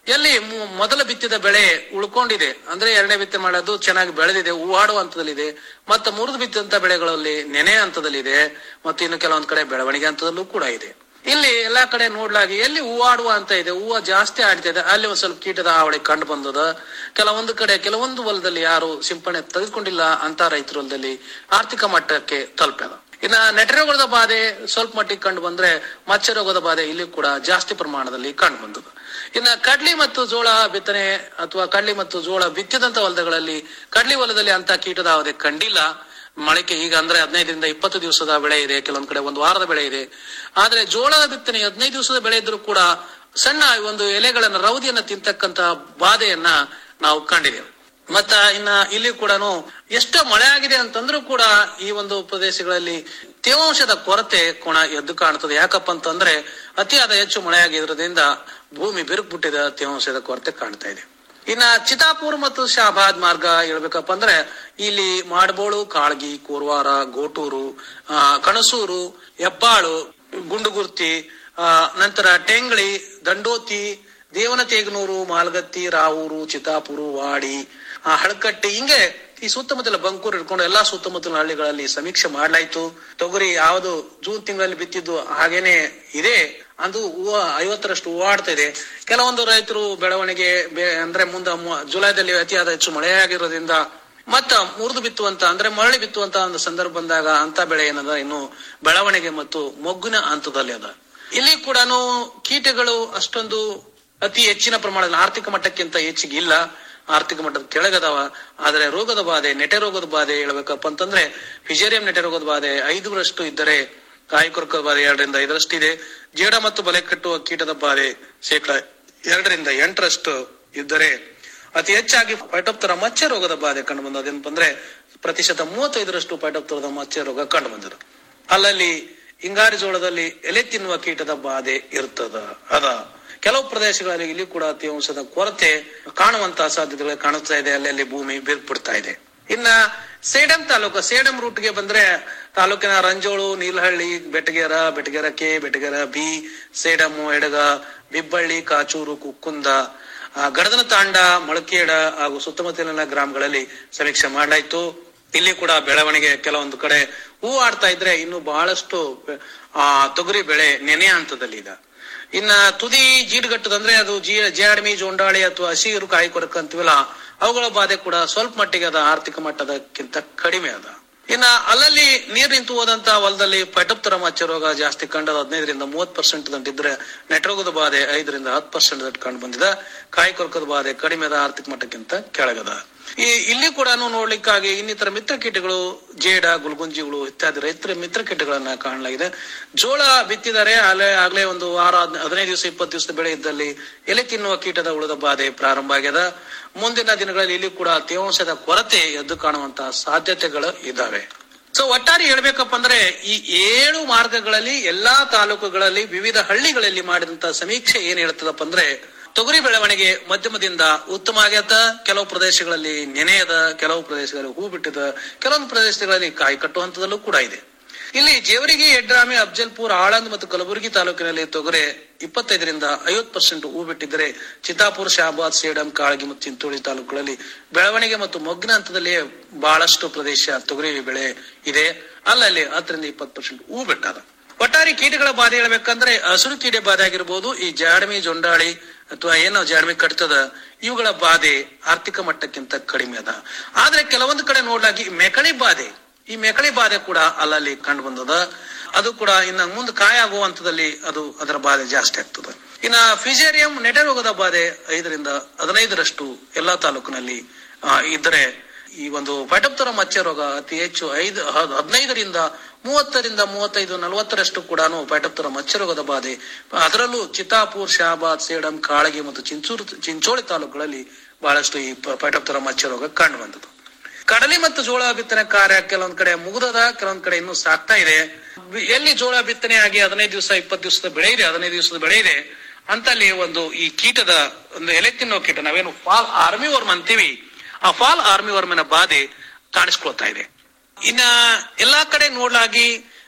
ಎಲ್ಲಿ ಮು- ಮೊದಲ ಬಿತ್ತಿದ ಬೆಳೆ ಉಳ್ಕೊಂಡಿದೆ ಅಂದ್ರೆ ಎರಡನೇ ಬಿತ್ತನೆ ಮಾಡೋದು ಚೆನ್ನಾಗಿ ಬೆಳೆದಿದೆ ಹೂವಾಡುವ ಹಂತದಲ್ಲಿದೆ ಮತ್ತೆ ಮುರಿದು ಬಿತ್ತಿದಂತ ಬೆಳೆಗಳಲ್ಲಿ ನೆನೆ ಹಂತದಲ್ಲಿದೆ ಮತ್ತು ಇನ್ನು ಕೆಲವೊಂದ್ ಕಡೆ ಬೆಳವಣಿಗೆ ಹಂತದಲ್ಲೂ ಕೂಡ ಇದೆ ಇಲ್ಲಿ ಎಲ್ಲಾ ಕಡೆ ನೋಡ್ಲಾಗಿ ಎಲ್ಲಿ ಹೂವಾಡುವ ಅಂತ ಇದೆ ಹೂವ ಜಾಸ್ತಿ ಆಡ್ತಾ ಇದೆ ಅಲ್ಲಿ ಒಂದ್ ಸ್ವಲ್ಪ ಕೀಟದ ಹಾವಳಿ ಕಂಡು ಬಂದದ ಕೆಲವೊಂದು ಕಡೆ ಕೆಲವೊಂದು ಹೊಲದಲ್ಲಿ ಯಾರು ಸಿಂಪಡಣೆ ತೆಗೆದುಕೊಂಡಿಲ್ಲ ಅಂತ ರೈತರ ಹೊಲದಲ್ಲಿ ಆರ್ಥಿಕ ಮಟ್ಟಕ್ಕೆ ತಲುಪ್ಯದ ಇನ್ನ ನೆಟರೋಗದ ಬಾಧೆ ಸ್ವಲ್ಪ ಮಟ್ಟಿಗೆ ಕಂಡು ಬಂದ್ರೆ ಮಚ್ಚ ರೋಗದ ಬಾಧೆ ಇಲ್ಲಿ ಕೂಡ ಜಾಸ್ತಿ ಪ್ರಮಾಣದಲ್ಲಿ ಕಂಡು ಬಂದದ ಇನ್ನ ಕಡ್ಲಿ ಮತ್ತು ಜೋಳ ಬಿತ್ತನೆ ಅಥವಾ ಕಡ್ಲಿ ಮತ್ತು ಜೋಳ ಬಿತ್ತಿದಂತ ಹೊಲಗಳಲ್ಲಿ ಕಡ್ಲಿ ಹೊಲದಲ್ಲಿ ಅಂತ ಕೀಟದ ಅವಧಿ ಕಂಡಿಲ್ಲ ಮೊಳಕೆ ಈಗ ಅಂದ್ರೆ ಹದಿನೈದರಿಂದ ಇಪ್ಪತ್ತು ದಿವಸದ ಬೆಳೆ ಇದೆ ಕೆಲವೊಂದ್ ಕಡೆ ಒಂದು ವಾರದ ಬೆಳೆ ಇದೆ ಆದ್ರೆ ಜೋಳದ ಬಿತ್ತನೆ ಹದಿನೈದು ದಿವಸದ ಬೆಳೆ ಇದ್ರೂ ಕೂಡ ಸಣ್ಣ ಒಂದು ಎಲೆಗಳನ್ನ ರೌದಿಯನ್ನ ತಿಂತಕ್ಕಂತ ಬಾಧೆಯನ್ನ ನಾವು ಕಂಡಿದ್ದೇವೆ ಮತ್ತ ಇನ್ನ ಇಲ್ಲಿ ಕೂಡ ಎಷ್ಟೋ ಮಳೆ ಆಗಿದೆ ಅಂತಂದ್ರೂ ಕೂಡ ಈ ಒಂದು ಪ್ರದೇಶಗಳಲ್ಲಿ ತೇವಾಂಶದ ಕೊರತೆ ಕೋಣ ಎದ್ದು ಕಾಣ್ತದೆ ಯಾಕಪ್ಪ ಅಂತಂದ್ರೆ ಅತಿಯಾದ ಹೆಚ್ಚು ಮಳೆ ಆಗಿರೋದ್ರಿಂದ ಭೂಮಿ ಬಿರುಕು ತೇವಾಂಶದ ಕೊರತೆ ಕಾಣ್ತಾ ಇದೆ ಇನ್ನ ಚಿತಾಪುರ್ ಮತ್ತು ಶಾಬಾದ್ ಮಾರ್ಗ ಹೇಳ್ಬೇಕಪ್ಪ ಅಂದ್ರೆ ಇಲ್ಲಿ ಮಾಡಬೋಳು ಕಾಳ್ಗಿ ಕೋರ್ವಾರ ಗೋಟೂರು ಆ, ಕಣಸೂರು ಹೆಬ್ಬಾಳು ಗುಂಡುಗುರ್ತಿ ಆ, ನಂತರ ಟೆಂಗ್ಳಿ ದಂಡೋತಿ ದೇವನತೇಗನೂರು ಮಾಲ್ಗತ್ತಿ ರಾವೂರು ಚಿತಾಪುರು ವಾಡಿ ಆ, ಹಳಕಟ್ಟಿ ಹಿಂಗೆ ಈ ಸುತ್ತಮುತ್ತಲ ಬಂಕೂರು ಹಿಡ್ಕೊಂಡು ಎಲ್ಲಾ ಸುತ್ತಮುತ್ತಲ ಹಳ್ಳಿಗಳಲ್ಲಿ ಸಮೀಕ್ಷೆ ಮಾಡ್ಲಾಯ್ತು ತೊಗರಿ ಯಾವುದು ಜೂನ್ ತಿಂಗಳಲ್ಲಿ ಬಿತ್ತಿದ್ದು ಹಾಗೇನೆ ಇದೆ ಅದು ಹೂವ ಐವತ್ತರಷ್ಟು ಹೂವಾಡ್ತಾ ಇದೆ ಕೆಲವೊಂದು ರೈತರು ಬೆಳವಣಿಗೆ ಬೆ- ಅಂದ್ರೆ ಮುಂದೆ ಮು- ಜುಲೈದಲ್ಲಿ ಅತಿಯಾದ ಹೆಚ್ಚು ಮಳೆಯಾಗಿರೋದ್ರಿಂದ ಮತ್ತ ಮುರಿದು ಬಿತ್ತುವಂತ ಅಂದ್ರೆ ಮರಳಿ ಬಿತ್ತುವಂತ ಒಂದು ಸಂದರ್ಭ ಬಂದಾಗ ಅಂತ ಬೆಳೆ ಏನದ ಇನ್ನು ಬೆಳವಣಿಗೆ ಮತ್ತು ಮೊಗ್ಗಿನ ಹಂತದಲ್ಲಿ ಅದ ಇಲ್ಲಿ ಕೂಡ ಕೀಟಗಳು ಅಷ್ಟೊಂದು ಅತಿ ಹೆಚ್ಚಿನ ಪ್ರಮಾಣದಲ್ಲಿ ಆರ್ಥಿಕ ಮಟ್ಟಕ್ಕಿಂತ ಹೆಚ್ಚಿಗೆ ಇಲ್ಲ ಆರ್ಥಿಕ ಮಟ್ಟದ ಕೆಳಗದವ ಆದ್ರೆ ರೋಗದ ಬಾಧೆ ನೆಟೆ ರೋಗದ ಬಾಧೆ ಹೇಳ್ಬೇಕಪ್ಪ ಅಂತಂದ್ರೆ ಫಿಜೇರಿಯಂ ನೆಟೆ ರೋಗದ ಬಾಧೆ ಐದರಷ್ಟು ಇದ್ದರೆ ಕಾಯಿ ಕೊರಕದ ಬಾಧೆ ಎರಡರಿಂದ ಐದರಷ್ಟು ಇದೆ ಜೇಡ ಮತ್ತು ಬಲೆ ಕಟ್ಟುವ ಕೀಟದ ಬಾಧೆ ಶೇಕಡ ಎರಡರಿಂದ ಎಂಟರಷ್ಟು ಇದ್ದರೆ ಅತಿ ಹೆಚ್ಚಾಗಿ ಪೈಟೋಪ್ತರ ಮಚ್ಚೆ ರೋಗದ ಬಾಧೆ ಕಂಡು ಬಂದದೇನಪ್ಪ ಅಂದ್ರೆ ಪ್ರತಿಶತ ಮೂವತ್ತೈದರಷ್ಟು ಪೈಟೋಪ್ತರದ ಮಚ್ಚೆ ರೋಗ ಕಂಡು ಬಂದಿದೆ ಅಲ್ಲಲ್ಲಿ ಹಿಂಗಾರಿ ಜೋಳದಲ್ಲಿ ಎಲೆ ತಿನ್ನುವ ಕೀಟದ ಬಾಧೆ ಇರ್ತದ ಅದ ಕೆಲವು ಪ್ರದೇಶಗಳಲ್ಲಿ ಇಲ್ಲಿ ಕೂಡ ತೇವಾಂಶದ ಕೊರತೆ ಕಾಣುವಂತಹ ಸಾಧ್ಯತೆಗಳು ಕಾಣಿಸ್ತಾ ಇದೆ ಅಲ್ಲಲ್ಲಿ ಭೂಮಿ ಬಿರ್ಬಿಡ್ತಾ ಇದೆ ಇನ್ನ ಸೇಡಂ ತಾಲೂಕು ಸೇಡಂ ರೂಟ್ಗೆ ಬಂದ್ರೆ ತಾಲೂಕಿನ ರಂಜೋಳು ನೀಲಹಳ್ಳಿ ಬೆಟಗೇರ ಬೆಟಗೇರ ಕೆ ಬೆಟಗೇರ ಬಿ ಸೇಡಮು ಎಡಗ ಬಿಬ್ಬಳ್ಳಿ ಕಾಚೂರು ಕುಕ್ಕುಂದ ಆ, ಗಡದನ ತಾಂಡ ಮೊಳಕೇಡ ಹಾಗೂ ಸುತ್ತಮುತ್ತಲಿನ ಗ್ರಾಮಗಳಲ್ಲಿ ಸಮೀಕ್ಷೆ ಮಾಡಲಾಯ್ತು ಇಲ್ಲಿ ಕೂಡ ಬೆಳವಣಿಗೆ ಕೆಲವೊಂದು ಕಡೆ ಹೂ ಆಡ್ತಾ ಇದ್ರೆ ಇನ್ನು ಬಹಳಷ್ಟು ಆ ತೊಗರಿ ಬೆಳೆ ನೆನೆ ಹಂತದಲ್ಲಿ ಇದೆ ಇನ್ನ ತುದಿ ಜೀಡ್ಗಟ್ಟದಂದ್ರೆ ಅದು ಜೀ ಜೇಡಮಿ ಜೋಂಡಾಳಿ ಅಥವಾ ಹಸಿರು ಕಾಯಿ ಕೊರಕ ಅಂತೀವಲ್ಲ ಅವುಗಳ ಬಾಧೆ ಕೂಡ ಸ್ವಲ್ಪ ಮಟ್ಟಿಗೆ ಅದ ಆರ್ಥಿಕ ಮಟ್ಟದಕ್ಕಿಂತ ಕಡಿಮೆ ಅದ ಇನ್ನ ಅಲ್ಲಲ್ಲಿ ನೀರ್ ನಿಂತು ಹೋದಂತ ಹೊಲದಲ್ಲಿ ಪೈಟೋಪ್ತರ ಮಚ್ಚ ರೋಗ ಜಾಸ್ತಿ ಕಂಡದ ಹದಿನೈದರಿಂದ ಮೂವತ್ ಪರ್ಸೆಂಟ್ ದಂಟಿದ್ರೆ ನೆಟ್ರೋಗದ ಬಾಧೆ ಐದರಿಂದ ಹತ್ತು ಪರ್ಸೆಂಟ್ ದಂಟ್ ಕಂಡು ಬಂದಿದೆ ಕಾಯಿ ಕೊರಕದ ಬಾಧೆ ಕಡಿಮೆ ಅದ ಆರ್ಥಿಕ ಮಟ್ಟಕ್ಕಿಂತ ಕೆಳಗದ ಈ ಇಲ್ಲಿ ಕೂಡ ನೋಡ್ಲಿಕ್ಕಾಗಿ ಇನ್ನಿತರ ಮಿತ್ರ ಕೀಟಗಳು ಜೇಡ ಗುಲ್ಗುಂಜಿಗಳು ಇತ್ಯಾದಿ ರೈತರ ಮಿತ್ರ ಕೀಟಗಳನ್ನ ಕಾಣಲಾಗಿದೆ ಜೋಳ ಬಿತ್ತಿದರೆ ಅಲ್ಲೇ ಆಗ್ಲೇ ಒಂದು ವಾರ ಹದ್- ಹದಿನೈದು ದಿವಸ ಇಪ್ಪತ್ತು ದಿವಸದ ಬೆಳೆ ಇದ್ದಲ್ಲಿ ಎಲೆ ತಿನ್ನುವ ಕೀಟದ ಉಳಿದ ಬಾಧೆ ಪ್ರಾರಂಭ ಆಗ್ಯದ ಮುಂದಿನ ದಿನಗಳಲ್ಲಿ ಇಲ್ಲಿ ಕೂಡ ತೇವಾಂಶದ ಕೊರತೆ ಎದ್ದು ಕಾಣುವಂತಹ ಸಾಧ್ಯತೆಗಳು ಇದಾವೆ ಸೊ ಒಟ್ಟಾರೆ ಹೇಳ್ಬೇಕಪ್ಪ ಅಂದ್ರೆ ಈ ಏಳು ಮಾರ್ಗಗಳಲ್ಲಿ ಎಲ್ಲಾ ತಾಲೂಕುಗಳಲ್ಲಿ ವಿವಿಧ ಹಳ್ಳಿಗಳಲ್ಲಿ ಮಾಡಿದಂತ ಸಮೀಕ್ಷೆ ಏನ್ ಹೇಳ್ತದಪ್ಪ ಅಂದ್ರೆ ತೊಗರಿ ಬೆಳವಣಿಗೆ ಮಧ್ಯಮದಿಂದ ಉತ್ತಮ ಆಗ್ಯದ ಕೆಲವು ಪ್ರದೇಶಗಳಲ್ಲಿ ನೆನೆಯದ ಕೆಲವು ಪ್ರದೇಶಗಳಲ್ಲಿ ಹೂ ಬಿಟ್ಟಿದ ಕೆಲವೊಂದು ಪ್ರದೇಶಗಳಲ್ಲಿ ಕಾಯಿ ಕಟ್ಟುವ ಹಂತದಲ್ಲೂ ಕೂಡ ಇದೆ ಇಲ್ಲಿ ಜೇವರಿಗೆ ಯಡ್ರಾಮಿ ಅಫ್ಜಲ್ಪುರ್ ಆಳಂದ್ ಮತ್ತು ಕಲಬುರಗಿ ತಾಲೂಕಿನಲ್ಲಿ ತೊಗರೆ ಇಪ್ಪತ್ತೈದರಿಂದ ಐವತ್ತು ಪರ್ಸೆಂಟ್ ಹೂ ಬಿಟ್ಟಿದ್ದರೆ ಚಿತ್ತಾಪುರ ಶಾಬಾದ್ ಸೇಡಂ ಕಾಳಗಿ ಮತ್ತು ಚಿಂಚೋಳಿ ತಾಲೂಕುಗಳಲ್ಲಿ ಬೆಳವಣಿಗೆ ಮತ್ತು ಮೊಗ್ಗಿನ ಹಂತದಲ್ಲಿ ಬಹಳಷ್ಟು ಪ್ರದೇಶ ತೊಗರಿ ಬೆಳೆ ಇದೆ ಅಲ್ಲಲ್ಲಿ ಹತ್ತರಿಂದ ಇಪ್ಪತ್ತು ಪರ್ಸೆಂಟ್ ಹೂ ಬಿಟ್ಟದ ಒಟ್ಟಾರೆ ಕೀಟಗಳ ಬಾಧೆ ಹೇಳ್ಬೇಕಂದ್ರೆ ಹಸಿರು ಕೀಡೆ ಬಾಧೆ ಆಗಿರ್ಬೋದು ಈ ಜಾಡಮಿ ಜೊಂಡಾಳಿ ಅಥವಾ ಏನೋ ಜಾಡಮಿ ಕಟ್ತದ ಇವುಗಳ ಬಾಧೆ ಆರ್ಥಿಕ ಮಟ್ಟಕ್ಕಿಂತ ಕಡಿಮೆ ಅದ ಆದ್ರೆ ಕೆಲವೊಂದು ಕಡೆ ನೋಡ್ಲಾಗಿ ಮೆಕಳಿ ಬಾಧೆ ಈ ಮೆಕಳಿ ಬಾಧೆ ಕೂಡ ಅಲ್ಲಲ್ಲಿ ಕಂಡು ಬಂದದ ಅದು ಕೂಡ ಇನ್ನ ಮುಂದೆ ಕಾಯ ಆಗುವ ಹಂತದಲ್ಲಿ ಅದು ಅದರ ಬಾಧೆ ಜಾಸ್ತಿ ಆಗ್ತದೆ ಇನ್ನ ಫಿಜೇರಿಯಂ ನೆಟೆ ರೋಗದ ಬಾಧೆ ಐದರಿಂದ ಹದಿನೈದರಷ್ಟು ಎಲ್ಲಾ ತಾಲೂಕಿನಲ್ಲಿ ಆ, ಇದ್ದರೆ ಈ ಒಂದು ಪೈಟಪ್ತರ ಮಚ್ಚೆ ರೋಗ ಅತಿ ಹೆಚ್ಚು ಐದು ಹ- ಹದಿನೈದರಿಂದ ಮೂವತ್ತರಿಂದ ಮೂವತ್ತೈದು ನಲವತ್ತರಷ್ಟು ಕೂಡ ಪೈಟಪ್ತರ ಮಚ್ಚೆ ರೋಗದ ಬಾಧೆ ಅದರಲ್ಲೂ ಚಿತ್ತಾಪುರ್ ಶಾಬಾದ್ ಸೇಡಂ ಕಾಳಗಿ ಮತ್ತು ಚಿಂಚೂರು ಚಿಂಚೋಳಿ ತಾಲೂಕುಗಳಲ್ಲಿ ಬಹಳಷ್ಟು ಈ ಪ- ಪೈಟಪ್ತರ ಮಚ್ಚೆ ರೋಗ ಕಂಡು ಬಂದದ್ದು ಕಡಲೆ ಮತ್ತು ಜೋಳ ಬಿತ್ತನೆ ಕಾರ್ಯ ಕೆಲವೊಂದ್ ಕಡೆ ಮುಗಿದದ ಕೆಲವೊಂದ್ ಕಡೆ ಇನ್ನೂ ಸಾಕ್ತಾ ಇದೆ ಬಿ- ಎಲ್ಲಿ ಜೋಳ ಬಿತ್ತನೆ ಆಗಿ ಹದಿನೈದು ದಿವಸ ಇಪ್ಪತ್ತು ದಿವಸದ ಬೆಳೆ ಇದೆ ಹದಿನೈದು ದಿವಸದ ಬೆಳೆ ಇದೆ ಅಂತಲ್ಲಿ ಒಂದು ಈ ಕೀಟದ ಒಂದು ಎಲೆ ತಿನ್ನೋ ಕೀಟ ನಾವೇನು ಫಾಲ್ ಆರ್ಮಿ ವರ್ಮ್ ಅಂತೀವಿ ಆ ಫಾಲ್ ಆರ್ಮಿ ವರ್ಮಿನ ಬಾಧೆ ಕಾಣಿಸ್ಕೊಳ್ತಾ ಇದೆ ಇನ್ನ ಎಲ್ಲಾ ಕಡೆ ನೋಡ್ಲಾಗಿ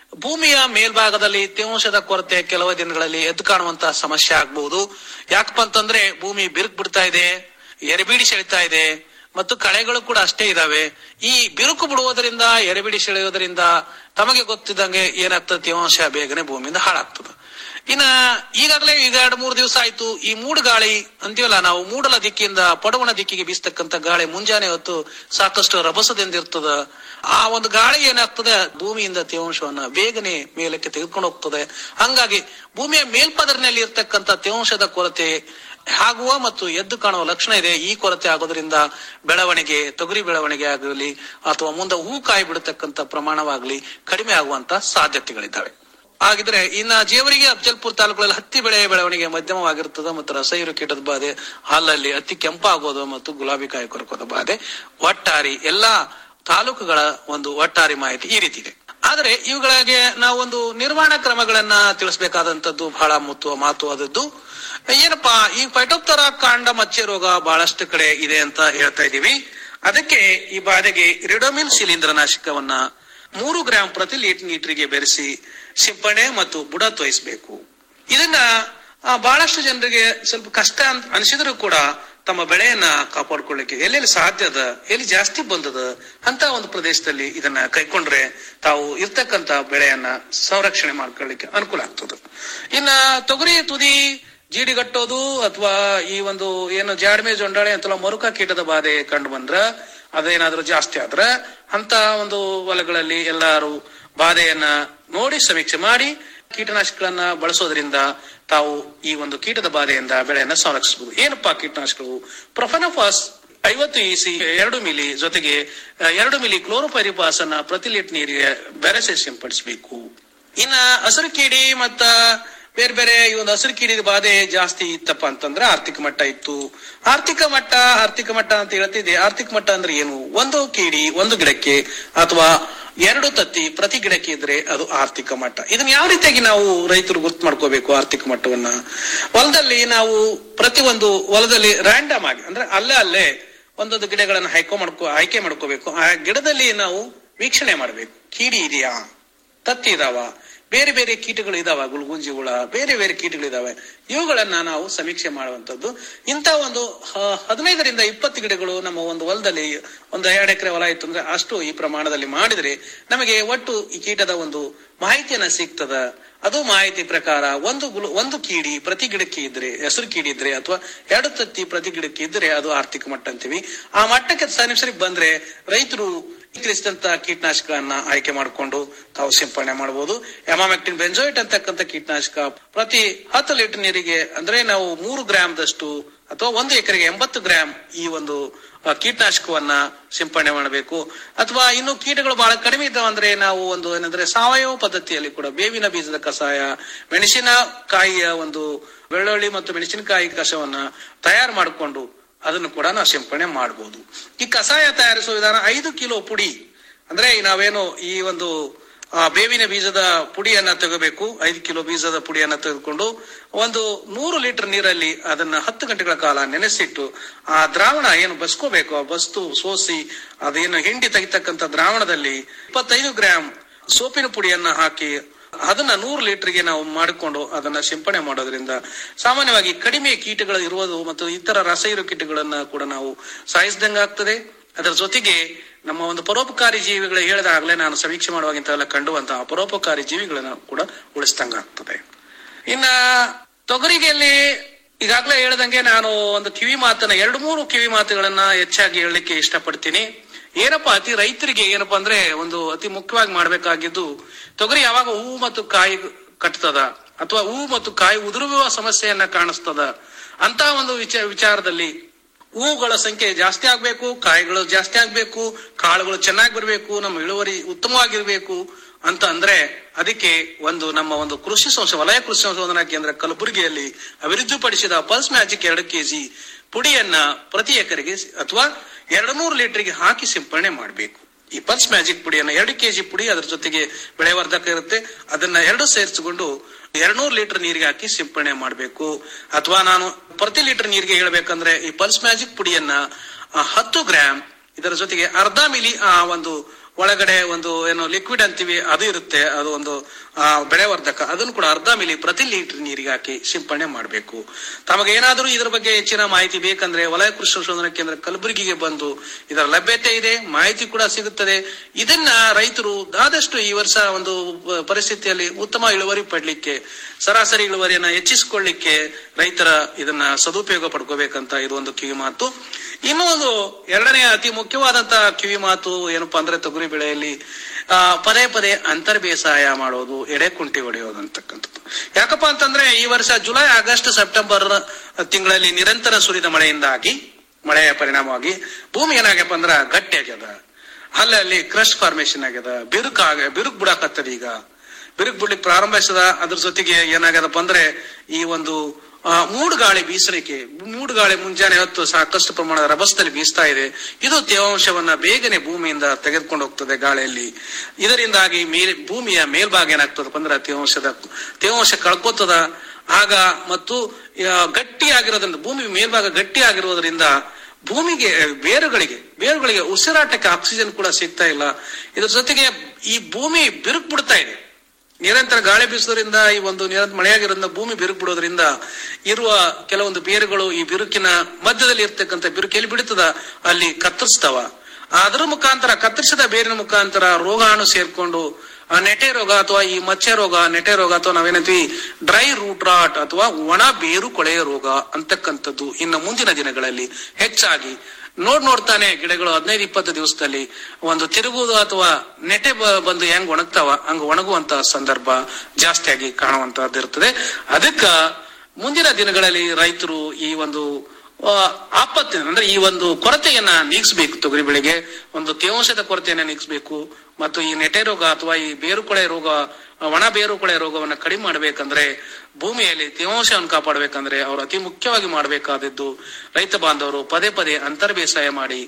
ಭೂಮಿಯ ಮೇಲ್ಭಾಗದಲ್ಲಿ ತೇವಾಂಶದ ಕೊರತೆ ಕೆಲವು ದಿನಗಳಲ್ಲಿ ಎದ್ದು ಕಾಣುವಂತಹ ಸಮಸ್ಯೆ ಆಗ್ಬಹುದು ಯಾಕಪ್ಪ ಅಂತಂದ್ರೆ ಭೂಮಿ ಬಿರುಕು ಬಿಡ್ತಾ ಇದೆ ಎರೆಬೀಡಿ ಸೆಳಿತಾ ಇದೆ ಮತ್ತು ಕಳೆಗಳು ಕೂಡ ಅಷ್ಟೇ ಇದಾವೆ ಈ ಬಿರುಕು ಬಿಡುವುದರಿಂದ ಎರೆಬಿಡಿ ಸೆಳೆಯುವುದರಿಂದ ತಮಗೆ ಗೊತ್ತಿದ್ದಂಗೆ ಏನಾಗ್ತದೆ ತೇವಾಂಶ ಬೇಗನೆ ಭೂಮಿಯಿಂದ ಹಾಳಾಗ್ತದೆ ಇನ್ನ ಈಗಾಗಲೇ ಈಗ ಎರಡು ಮೂರು ದಿವಸ ಆಯ್ತು ಈ ಮೂಡು ಗಾಳಿ ಅಂತೀವಲ್ಲ ನಾವು ಮೂಡಲ ದಿಕ್ಕಿಂದ ಪಡವಣ ದಿಕ್ಕಿಗೆ ಬೀಸ್ತಕ್ಕಂತ ಗಾಳಿ ಮುಂಜಾನೆ ಹೊತ್ತು ಸಾಕಷ್ಟು ರಭಸದಿಂದ ಇರ್ತದ ಆ ಒಂದು ಗಾಳಿ ಏನಾಗ್ತದೆ ಭೂಮಿಯಿಂದ ತೇವಾಂಶವನ್ನ ಬೇಗನೆ ಮೇಲಕ್ಕೆ ತೆಗೆದುಕೊಂಡು ಹೋಗ್ತದೆ ಹಂಗಾಗಿ ಭೂಮಿಯ ಮೇಲ್ಪದರಿನಲ್ಲಿ ಇರ್ತಕ್ಕಂಥ ತೇವಾಂಶದ ಕೊರತೆ ಆಗುವ ಮತ್ತು ಎದ್ದು ಕಾಣುವ ಲಕ್ಷಣ ಇದೆ ಈ ಕೊರತೆ ಆಗೋದ್ರಿಂದ ಬೆಳವಣಿಗೆ ತೊಗರಿ ಬೆಳವಣಿಗೆ ಆಗಲಿ ಅಥವಾ ಮುಂದೆ ಹೂ ಕಾಯಿ ಬಿಡತಕ್ಕಂತ ಪ್ರಮಾಣವಾಗಲಿ ಕಡಿಮೆ ಆಗುವಂತ ಸಾಧ್ಯತೆಗಳಿದ್ದಾವೆ ಹಾಗಿದ್ರೆ ಇನ್ನ ಜೇವರಿಗೆ ಅಫಜಲ್ಪುರ ತಾಲೂಕುಗಳಲ್ಲಿ ಹತ್ತಿ ಬೆಳೆಯ ಬೆಳವಣಿಗೆ ಮಧ್ಯಮವಾಗಿರ್ತದೆ ಮತ್ತು ರಸಹೀರು ಕೀಟದ ಬಾಧೆ ಹಾಲಲ್ಲಿ ಹತ್ತಿ ಕೆಂಪಾಗೋದು ಮತ್ತು ಗುಲಾಬಿ ಕಾಯಿ ಕೊರಕೋದ ಬಾಧೆ ಒಟ್ಟಾರಿ ಎಲ್ಲಾ ತಾಲೂಕುಗಳ ಒಂದು ಒಟ್ಟಾರಿ ಮಾಹಿತಿ ಈ ರೀತಿ ಇದೆ ಆದ್ರೆ ಇವುಗಳಿಗೆ ನಾವು ಒಂದು ನಿರ್ವಹಣಾ ಕ್ರಮಗಳನ್ನ ತಿಳಿಸಬೇಕಾದಂತದ್ದು ಬಹಳ ಮುತ್ತು ಮಹತ್ವವಾದದ್ದು ಏನಪ್ಪಾ ಈ ಫೈಟೋಪ್ತರಾ ಕಾಂಡ ಮಚ್ಚೆ ರೋಗ ಬಹಳಷ್ಟು ಕಡೆ ಇದೆ ಅಂತ ಹೇಳ್ತಾ ಇದೀವಿ ಅದಕ್ಕೆ ಈ ಬಾಧೆಗೆ ರಿಡೋಮಿಲ್ ಶಿಲೀಂಧ್ರನಾಶಕವನ್ನ ಮೂರು ಗ್ರಾಂ ಪ್ರತಿ ಲೀಟರ್ ನೀಟರಿಗೆ ಬೆರೆಸಿ ಸಿಂಪಡಣೆ ಮತ್ತು ಬುಡ ತೋಯಿಸಬೇಕು ಇದನ್ನ ಆ, ಬಹಳಷ್ಟು ಜನರಿಗೆ ಸ್ವಲ್ಪ ಕಷ್ಟ ಅಂತ ಅನಿಸಿದ್ರು ಕೂಡ ತಮ್ಮ ಬೆಳೆಯನ್ನ ಕಾಪಾಡ್ಕೊಳ್ಳಿಕ್ಕೆ ಎಲ್ಲೆಲ್ಲಿ ಸಾಧ್ಯ ಅದ ಎಲ್ಲಿ ಜಾಸ್ತಿ ಬಂದದ ಅಂತ ಒಂದು ಪ್ರದೇಶದಲ್ಲಿ ಇದನ್ನ ಕೈಕೊಂಡ್ರೆ ತಾವು ಇರ್ತಕ್ಕಂತ ಬೆಳೆಯನ್ನ ಸಂರಕ್ಷಣೆ ಮಾಡ್ಕೊಳ್ಳಿಕ್ಕೆ ಅನುಕೂಲ ಆಗ್ತದೆ ಇನ್ನ ತೊಗರಿ ತುದಿ ಜೀಡಿಗಟ್ಟೋದು ಅಥವಾ ಈ ಒಂದು ಏನು ಜಾಡ್ಮೆ ಜೊಂಡಾಳೆ ಅಂತಲ್ಲ ಮರುಕ ಕೀಟದ ಬಾಧೆ ಕಂಡು ಬಂದ್ರ ಅದೇನಾದ್ರೂ ಜಾಸ್ತಿ ಆದ್ರ ಅಂತ ಒಂದು ಹೊಲಗಳಲ್ಲಿ ಎಲ್ಲಾರು ಬಾಧೆಯನ್ನ ನೋಡಿ ಸಮೀಕ್ಷೆ ಮಾಡಿ ಕೀಟನಾಶಕಗಳನ್ನ ಬಳಸೋದ್ರಿಂದ ತಾವು ಈ ಒಂದು ಕೀಟದ ಬಾಧೆಯಿಂದ ಬೆಳೆಯನ್ನ ಸಂರಕ್ಷಿಸಬಹುದು ಏನಪ್ಪಾ ಕೀಟನಾಶಕಗಳು ಪ್ರೊಫೆನಫಾಸ್ ಐವತ್ತು ಇಸಿ ಎರಡು ಮಿಲಿ ಜೊತೆಗೆ ಆ, ಎರಡು ಮಿಲಿ ಕ್ಲೋರೋಪೈರಿಪಾಸ್ ಅನ್ನ ಪ್ರತಿ ಲೀಟರ್ ನೀರಿಗೆ ಬೆರೆಸಿ ಸಿಂಪಡಿಸಬೇಕು ಇನ್ನ ಹಸಿರು ಕೀಡಿ ಮತ್ತ ಬೇರೆ ಬೇರೆ ಈ ಒಂದು ಹಸಿರು ಕೀಡಿದ ಬಾಧೆ ಜಾಸ್ತಿ ಇತ್ತಪ್ಪ ಅಂತಂದ್ರೆ ಆರ್ಥಿಕ ಮಟ್ಟ ಇತ್ತು ಆರ್ಥಿಕ ಮಟ್ಟ ಆರ್ಥಿಕ ಮಟ್ಟ ಅಂತ ಹೇಳ್ತಿದ್ದೆ ಆರ್ಥಿಕ ಮಟ್ಟ ಅಂದ್ರೆ ಏನು ಒಂದು ಕೀಡಿ ಒಂದು ಗಿಡಕ್ಕೆ ಅಥವಾ ಎರಡು ತತ್ತಿ ಪ್ರತಿ ಗಿಡಕ್ಕೆ ಇದ್ರೆ ಅದು ಆರ್ಥಿಕ ಮಟ್ಟ ಇದನ್ನ ಯಾವ ರೀತಿಯಾಗಿ ನಾವು ರೈತರು ಗುರ್ತು ಮಾಡ್ಕೋಬೇಕು ಆರ್ಥಿಕ ಮಟ್ಟವನ್ನ ಹೊಲದಲ್ಲಿ ನಾವು ಪ್ರತಿ ಒಂದು ಹೊಲದಲ್ಲಿ ರ್ಯಾಂಡಮ್ ಆಗಿ ಅಂದ್ರೆ ಅಲ್ಲೇ ಅಲ್ಲೇ ಒಂದೊಂದು ಗಿಡಗಳನ್ನು ಆಯ್ಕೆ ಮಾಡ್ಕೋ ಆಯ್ಕೆ ಮಾಡ್ಕೋಬೇಕು ಆ ಗಿಡದಲ್ಲಿ ನಾವು ವೀಕ್ಷಣೆ ಮಾಡಬೇಕು ಕೀಡಿ ಇದೆಯಾ ತತ್ತಿ ಇದಾವ ಬೇರೆ ಬೇರೆ ಕೀಟಗಳು ಇದಾವ ಗುಲ್ಗುಂಜಿ ಹುಳ ಬೇರೆ ಬೇರೆ ಕೀಟಗಳಿದಾವೆ ಇವುಗಳನ್ನ ನಾವು ಸಮೀಕ್ಷೆ ಮಾಡುವಂತದ್ದು ಇಂಥ ಒಂದು ಹ- ಹದಿನೈದರಿಂದ ಇಪ್ಪತ್ತು ಗಿಡಗಳು ನಮ್ಮ ಒಂದು ಹೊಲದಲ್ಲಿ ಒಂದು ಎರಡು ಎಕರೆ ಹೊಲ ಇತ್ತು ಅಂದ್ರೆ ಅಷ್ಟು ಈ ಪ್ರಮಾಣದಲ್ಲಿ ಮಾಡಿದ್ರೆ ನಮಗೆ ಒಟ್ಟು ಈ ಕೀಟದ ಒಂದು ಮಾಹಿತಿಯನ್ನ ಸಿಗ್ತದ ಅದು ಮಾಹಿತಿ ಪ್ರಕಾರ ಒಂದು ಗುಲು ಒಂದು ಕೀಡಿ ಪ್ರತಿ ಗಿಡಕ್ಕೆ ಇದ್ರೆ ಹೆಸರು ಕೀಡಿ ಇದ್ರೆ ಅಥವಾ ಎರಡು ತತ್ತಿ ಪ್ರತಿ ಗಿಡಕ್ಕೆ ಇದ್ರೆ ಅದು ಆರ್ಥಿಕ ಮಟ್ಟ ಅಂತೀವಿ ಆ ಮಟ್ಟಕ್ಕೆ ಸರಿ ಬಂದ್ರೆ ರೈತರು ಇಕ್ರಿಸಿದಂತ ಕೀಟನಾಶಕಗಳನ್ನ ಆಯ್ಕೆ ಮಾಡಿಕೊಂಡು ತಾವು ಸಿಂಪಡಣೆ ಮಾಡಬಹುದು ಎಮಾಮೆಕ್ಟಿನ್ ಬೆಂಜೋಯಿಟ್ ಅಂತಕ್ಕಂಥ ಕೀಟನಾಶಕ ಪ್ರತಿ ಹತ್ತು ಲೀಟರ್ ನೀರಿಗೆ ಅಂದ್ರೆ ನಾವು ಮೂರು ಗ್ರಾಮ್ದಷ್ಟು ಅಥವಾ ಒಂದು ಎಕರೆಗೆ ಎಂಬತ್ತು ಗ್ರಾಮ್ ಈ ಒಂದು ಆ, ಕೀಟನಾಶಕವನ್ನ ಸಿಂಪಡಣೆ ಮಾಡಬೇಕು ಅಥವಾ ಇನ್ನು ಕೀಟಗಳು ಬಹಳ ಕಡಿಮೆ ಇದ್ದಾವೆ ಅಂದ್ರೆ ನಾವು ಒಂದು ಏನಂದ್ರೆ ಸಾವಯವ ಪದ್ಧತಿಯಲ್ಲಿ ಕೂಡ ಬೇವಿನ ಬೀಜದ ಕಷಾಯ ಮೆಣಸಿನಕಾಯಿಯ ಒಂದು ಬೆಳ್ಳುಳ್ಳಿ ಮತ್ತು ಮೆಣಸಿನಕಾಯಿ ಕಷವನ್ನ ತಯಾರು ಮಾಡಿಕೊಂಡು ಅದನ್ನು ಕೂಡ ನಾವು ಸಿಂಪಡಣೆ ಮಾಡಬಹುದು ಈ ಕಷಾಯ ತಯಾರಿಸುವ ವಿಧಾನ ಐದು ಕಿಲೋ ಪುಡಿ ಅಂದ್ರೆ ಈ ನಾವೇನು ಈ ಒಂದು ಆ, ಬೇವಿನ ಬೀಜದ ಪುಡಿಯನ್ನ ತೆಗೋಬೇಕು ಐದು ಕಿಲೋ ಬೀಜದ ಪುಡಿಯನ್ನ ತೆಗೆದುಕೊಂಡು ಒಂದು ನೂರು ಲೀಟರ್ ನೀರಲ್ಲಿ ಅದನ್ನ ಹತ್ತು ಗಂಟೆಗಳ ಕಾಲ ನೆನೆಸಿಟ್ಟು ಆ ದ್ರಾವಣ ಏನು ಬಸ್ಕೋಬೇಕು ಆ ಬಸ್ತು ಸೋಸಿ ಅದೇನು ಹಿಂಡಿ ತೆಗಿತಕ್ಕಂತ ದ್ರಾವಣದಲ್ಲಿ ಇಪ್ಪತ್ತೈದು ಗ್ರಾಂ ಸೋಪಿನ ಪುಡಿಯನ್ನ ಹಾಕಿ ಅದನ್ನ ನೂರು ಲೀಟರ್ಗೆ ನಾವು ಮಾಡಿಕೊಂಡು ಅದನ್ನ ಸಿಂಪಡಣೆ ಮಾಡೋದ್ರಿಂದ ಸಾಮಾನ್ಯವಾಗಿ ಕಡಿಮೆ ಕೀಟಗಳು ಇರುವುದು ಮತ್ತು ಇತರ ರಸಹೀರು ಕೀಟಗಳನ್ನ ಕೂಡ ನಾವು ಸಾಯಿಸಿದಂಗಾಗ್ತದೆ ಅದರ ಜೊತೆಗೆ ನಮ್ಮ ಒಂದು ಪರೋಪಕಾರಿ ಜೀವಿಗಳು ಹೇಳಿದಾಗಲೇ ನಾನು ಸಮೀಕ್ಷೆ ಮಾಡುವಾಗ ಇಂಥವೆಲ್ಲ ಕಂಡುವಂತಹ ಪರೋಪಕಾರಿ ಜೀವಿಗಳನ್ನ ಕೂಡ ಉಳಿಸ್ದಂಗಾಗ್ತದೆ ಇನ್ನ ತೊಗರಿಗೆಯಲ್ಲಿ ಈಗಾಗಲೇ ಹೇಳ್ದಂಗೆ ನಾನು ಒಂದು ಕಿವಿ ಮಾತನ್ನ ಎರಡು ಮೂರು ಕಿವಿ ಮಾತುಗಳನ್ನ ಹೆಚ್ಚಾಗಿ ಹೇಳಲಿಕ್ಕೆ ಇಷ್ಟಪಡ್ತೀನಿ ಏನಪ್ಪಾ ಅತಿ ರೈತರಿಗೆ ಏನಪ್ಪಾ ಅಂದ್ರೆ ಒಂದು ಅತಿ ಮುಖ್ಯವಾಗಿ ಮಾಡ್ಬೇಕಾಗಿದ್ದು ತೊಗರಿ ಯಾವಾಗ ಹೂವು ಮತ್ತು ಕಾಯಿ ಕಟ್ತದ ಅಥವಾ ಹೂವು ಮತ್ತು ಕಾಯಿ ಉದುರುವ ಸಮಸ್ಯೆಯನ್ನ ಕಾಣಿಸ್ತದ ಅಂತ ಒಂದು ವಿಚಾರ ವಿಚಾರದಲ್ಲಿ ಹೂವುಗಳ ಸಂಖ್ಯೆ ಜಾಸ್ತಿ ಆಗ್ಬೇಕು ಕಾಯಿಗಳು ಜಾಸ್ತಿ ಆಗ್ಬೇಕು ಕಾಳುಗಳು ಚೆನ್ನಾಗಿ ಬರಬೇಕು ನಮ್ಮ ಇಳುವರಿ ಉತ್ತಮವಾಗಿರ್ಬೇಕು ಅಂತ ಅಂದ್ರೆ ಅದಕ್ಕೆ ಒಂದು ನಮ್ಮ ಒಂದು ಕೃಷಿ ಸಂಸ್ಥೆ ವಲಯ ಕೃಷಿ ಸಂಶೋಧನಾ ಕೇಂದ್ರ ಕಲಬುರಗಿಯಲ್ಲಿ ಅಭಿವೃದ್ಧಿಪಡಿಸಿದ ಪಲ್ಸ್ ಮ್ಯಾಜಿಕ್ ಎರಡು ಕೆಜಿ ಪುಡಿಯನ್ನ ಪ್ರತಿ ಎಕರೆಗೆ ಅಥವಾ ಎರಡು ನೂರು ಲೀಟರ್ಗೆ ಹಾಕಿ ಸಿಂಪಡಣೆ ಮಾಡಬೇಕು ಈ ಪಲ್ಸ್ ಮ್ಯಾಜಿಕ್ ಪುಡಿಯನ್ನ ಎರಡು ಕೆಜಿ ಪುಡಿ ಅದ್ರ ಜೊತೆಗೆ ಬೆಳೆವರ್ಧಕ ಇರುತ್ತೆ ಅದನ್ನ ಎರಡು ಸೇರಿಸಿಕೊಂಡು ಎರಡ್ನೂರು ಲೀಟರ್ ನೀರಿಗೆ ಹಾಕಿ ಸಿಂಪಡಣೆ ಮಾಡಬೇಕು ಅಥವಾ ನಾನು ಪ್ರತಿ ಲೀಟರ್ ನೀರಿಗೆ ಹೇಳ್ಬೇಕಂದ್ರೆ ಈ ಪಲ್ಸ್ ಮ್ಯಾಜಿಕ್ ಪುಡಿಯನ್ನ ಆ, ಹತ್ತು ಗ್ರಾಮ್ ಇದರ ಜೊತೆಗೆ ಅರ್ಧ ಮಿಲಿ ಆ ಒಂದು ಒಳಗಡೆ ಒಂದು ಏನು ಲಿಕ್ವಿಡ್ ಅಂತೀವಿ ಅದು ಇರುತ್ತೆ ಅದು ಒಂದು ಆ, ಬೆಳೆವರ್ಧಕ ಅದನ್ನು ಕೂಡ ಅರ್ಧ ಮಿಲಿ ಪ್ರತಿ ಲೀಟರ್ ನೀರಿಗೆ ಹಾಕಿ ಸಿಂಪಡಣೆ ಮಾಡಬೇಕು ತಮಗೆ ಏನಾದರೂ ಇದರ ಬಗ್ಗೆ ಹೆಚ್ಚಿನ ಮಾಹಿತಿ ಬೇಕಂದ್ರೆ ವಲಯ ಕೃಷಿ ಸಂಶೋಧನಾ ಕೇಂದ್ರ ಕಲಬುರಗಿಗೆ ಬಂದು ಇದರ ಲಭ್ಯತೆ ಇದೆ ಮಾಹಿತಿ ಕೂಡ ಸಿಗುತ್ತದೆ ಇದನ್ನ ರೈತರು ಆದಷ್ಟು ಈ ವರ್ಷ ಒಂದು ಪ- ಪರಿಸ್ಥಿತಿಯಲ್ಲಿ ಉತ್ತಮ ಇಳುವರಿ ಪಡ್ಲಿಕ್ಕೆ ಸರಾಸರಿ ಇಳುವರಿಯನ್ನ ಹೆಚ್ಚಿಸಿಕೊಳ್ಳಿಕ್ಕೆ ರೈತರ ಇದನ್ನ ಸದುಪಯೋಗ ಪಡ್ಕೋಬೇಕಂತ ಇದು ಒಂದು ಕಿವಿ ಮಾತು ಇನ್ನೂ ಒಂದು ಎರಡನೇ ಅತಿ ಮುಖ್ಯವಾದಂತಹ ಕಿವಿ ಮಾತು ಏನಪ್ಪಾ ಅಂದ್ರೆ ತೊಗರಿ ಬೆಳೆಯಲ್ಲಿ ಆ, ಪದೇ ಪದೇ ಅಂತರ್ ಬೇಸಾಯ ಮಾಡೋದು ಎಡೆ ಕುಂಟಿ ಹೊಡೆಯೋದು ಅಂತಕ್ಕಂಥದ್ದು ಯಾಕಪ್ಪ ಅಂತಂದ್ರೆ ಈ ವರ್ಷ ಜುಲೈ ಆಗಸ್ಟ್ ಸೆಪ್ಟೆಂಬರ್ ತಿಂಗಳಲ್ಲಿ ನಿರಂತರ ಸುರಿದ ಮಳೆಯಿಂದಾಗಿ ಮಳೆಯ ಪರಿಣಾಮವಾಗಿ ಭೂಮಿ ಏನಾಗ್ಯಪ್ಪ ಅಂದ್ರ ಗಟ್ಟಿ ಆಗ್ಯದ ಅಲ್ಲಲ್ಲಿ ಕ್ರಶ್ ಫಾರ್ಮೇಶನ್ ಆಗ್ಯದ ಬಿರುಕು ಆಗ ಬಿರುಕು ಬಿಡಾಕತ್ತದ ಈಗ ಬಿರುಕು ಬಿಡ್ಲಿಕ್ಕೆ ಪ್ರಾರಂಭಿಸದ ಅದ್ರ ಜೊತೆಗೆ ಏನಾಗ್ಯದಪ್ಪ ಅಂದ್ರೆ ಈ ಒಂದು ಆ, ಮೂಡು ಗಾಳಿ ಬೀಸಲಿಕ್ಕೆ ಮೂಡು ಗಾಳಿ ಮುಂಜಾನೆ ಹೊತ್ತು ಸಾಕಷ್ಟು ಪ್ರಮಾಣದ ರಭಸದಲ್ಲಿ ಬೀಸ್ತಾ ಇದೆ ಇದು ತೇವಾಂಶವನ್ನ ಬೇಗನೆ ಭೂಮಿಯಿಂದ ತೆಗೆದುಕೊಂಡು ಹೋಗ್ತದೆ ಗಾಳಿಯಲ್ಲಿ ಇದರಿಂದಾಗಿ ಮೇಲೆ ಭೂಮಿಯ ಮೇಲ್ಭಾಗ ಏನಾಗ್ತದಪ್ಪ ಅಂದ್ರೆ ತೇವಾಂಶದ ತೇವಾಂಶ ಕಳ್ಕೊತದ ಆಗ ಮತ್ತು ಆ, ಗಟ್ಟಿಯಾಗಿರೋದ್ರಿಂದ ಭೂಮಿ ಮೇಲ್ಭಾಗ ಗಟ್ಟಿ ಆಗಿರೋದ್ರಿಂದ ಭೂಮಿಗೆ ಬೇರುಗಳಿಗೆ ಬೇರುಗಳಿಗೆ ಉಸಿರಾಟಕ್ಕೆ ಆಕ್ಸಿಜನ್ ಕೂಡ ಸಿಗ್ತಾ ಇಲ್ಲ ಇದ್ರ ಜೊತೆಗೆ ಈ ಭೂಮಿ ಬಿರುಕು ಬಿಡ್ತಾ ಇದೆ ನಿರಂತರ ಗಾಳಿ ಬೀಸೋದ್ರಿಂದ ಈ ಒಂದು ನಿರಂತರ ಮಳೆಯಾಗಿರೋದ್ರಿಂದ ಭೂಮಿ ಬಿರುಕು ಬಿಡೋದ್ರಿಂದ ಇರುವ ಕೆಲವೊಂದು ಬೇರುಗಳು ಈ ಬಿರುಕಿನ ಮಧ್ಯದಲ್ಲಿ ಇರ್ತಕ್ಕಂಥ ಬಿರುಕು ಎಲ್ಲಿ ಬಿಡುತ್ತದ ಅಲ್ಲಿ ಕತ್ತರಿಸ್ತಾವ ಅದರ ಮುಖಾಂತರ ಕತ್ತರಿಸಿದ ಬೇರಿನ ಮುಖಾಂತರ ರೋಗಾಣು ಸೇರ್ಕೊಂಡು ಆ ನೆಟೆ ರೋಗ ಅಥವಾ ಈ ಮಚ್ಚೆ ರೋಗ ನೆಟೆ ರೋಗ ಅಥವಾ ನಾವೇನಂತೀವಿ ಡ್ರೈ ರೂಟ್ ರಾಟ್ ಅಥವಾ ಒಣ ಬೇರು ಕೊಳೆಯ ರೋಗ ಅಂತಕ್ಕಂಥದ್ದು ಇನ್ನು ಮುಂದಿನ ದಿನಗಳಲ್ಲಿ ಹೆಚ್ಚಾಗಿ ನೋಡ್ ನೋಡ್ತಾನೆ ಗಿಡಗಳು ಹದಿನೈದು ಇಪ್ಪತ್ತು ದಿವಸದಲ್ಲಿ ಒಂದು ತಿರುಗುವುದು ಅಥವಾ ನೆಟೆ ಬ- ಬಂದು ಹೆಂಗ್ ಒಣಗ್ತಾವ ಹಂಗ ಒಣಗುವಂತ ಸಂದರ್ಭ ಜಾಸ್ತಿಯಾಗಿ ಕಾಣುವಂತಹದ್ದಿರ್ತದೆ ಅದಕ್ಕ ಮುಂದಿನ ದಿನಗಳಲ್ಲಿ ರೈತರು ಈ ಒಂದು ಆ, ಆಪತ್ತು ಅಂದ್ರೆ ಈ ಒಂದು ಕೊರತೆಯನ್ನ ನೀಗಿಸಬೇಕು ತೊಗರಿ ಬೆಳೆಗೆ ಒಂದು ತೇವಾಂಶದ ಕೊರತೆಯನ್ನ ನೀಗಿಸಬೇಕು ಮತ್ತು ಈ ನೆಟೆ ರೋಗ ಅಥವಾ ಈ ಬೇರುಕೊಳೆ ರೋಗ ಆ, ಒಣ ಬೇರುಕೊಳೆ ರೋಗವನ್ನ ಕಡಿಮೆ ಮಾಡಬೇಕಂದ್ರೆ ಭೂಮಿಯಲ್ಲಿ ತೇವಾಂಶವನ್ನು ಕಾಪಾಡಬೇಕಂದ್ರೆ ಅವರು ಅತಿ ಮುಖ್ಯವಾಗಿ ಮಾಡಬೇಕಾದದ್ದು ರೈತ ಬಾಂಧವರು ಪದೇ ಪದೇ ಅಂತರ್ ಬೇಸಾಯ ಮಾಡಿ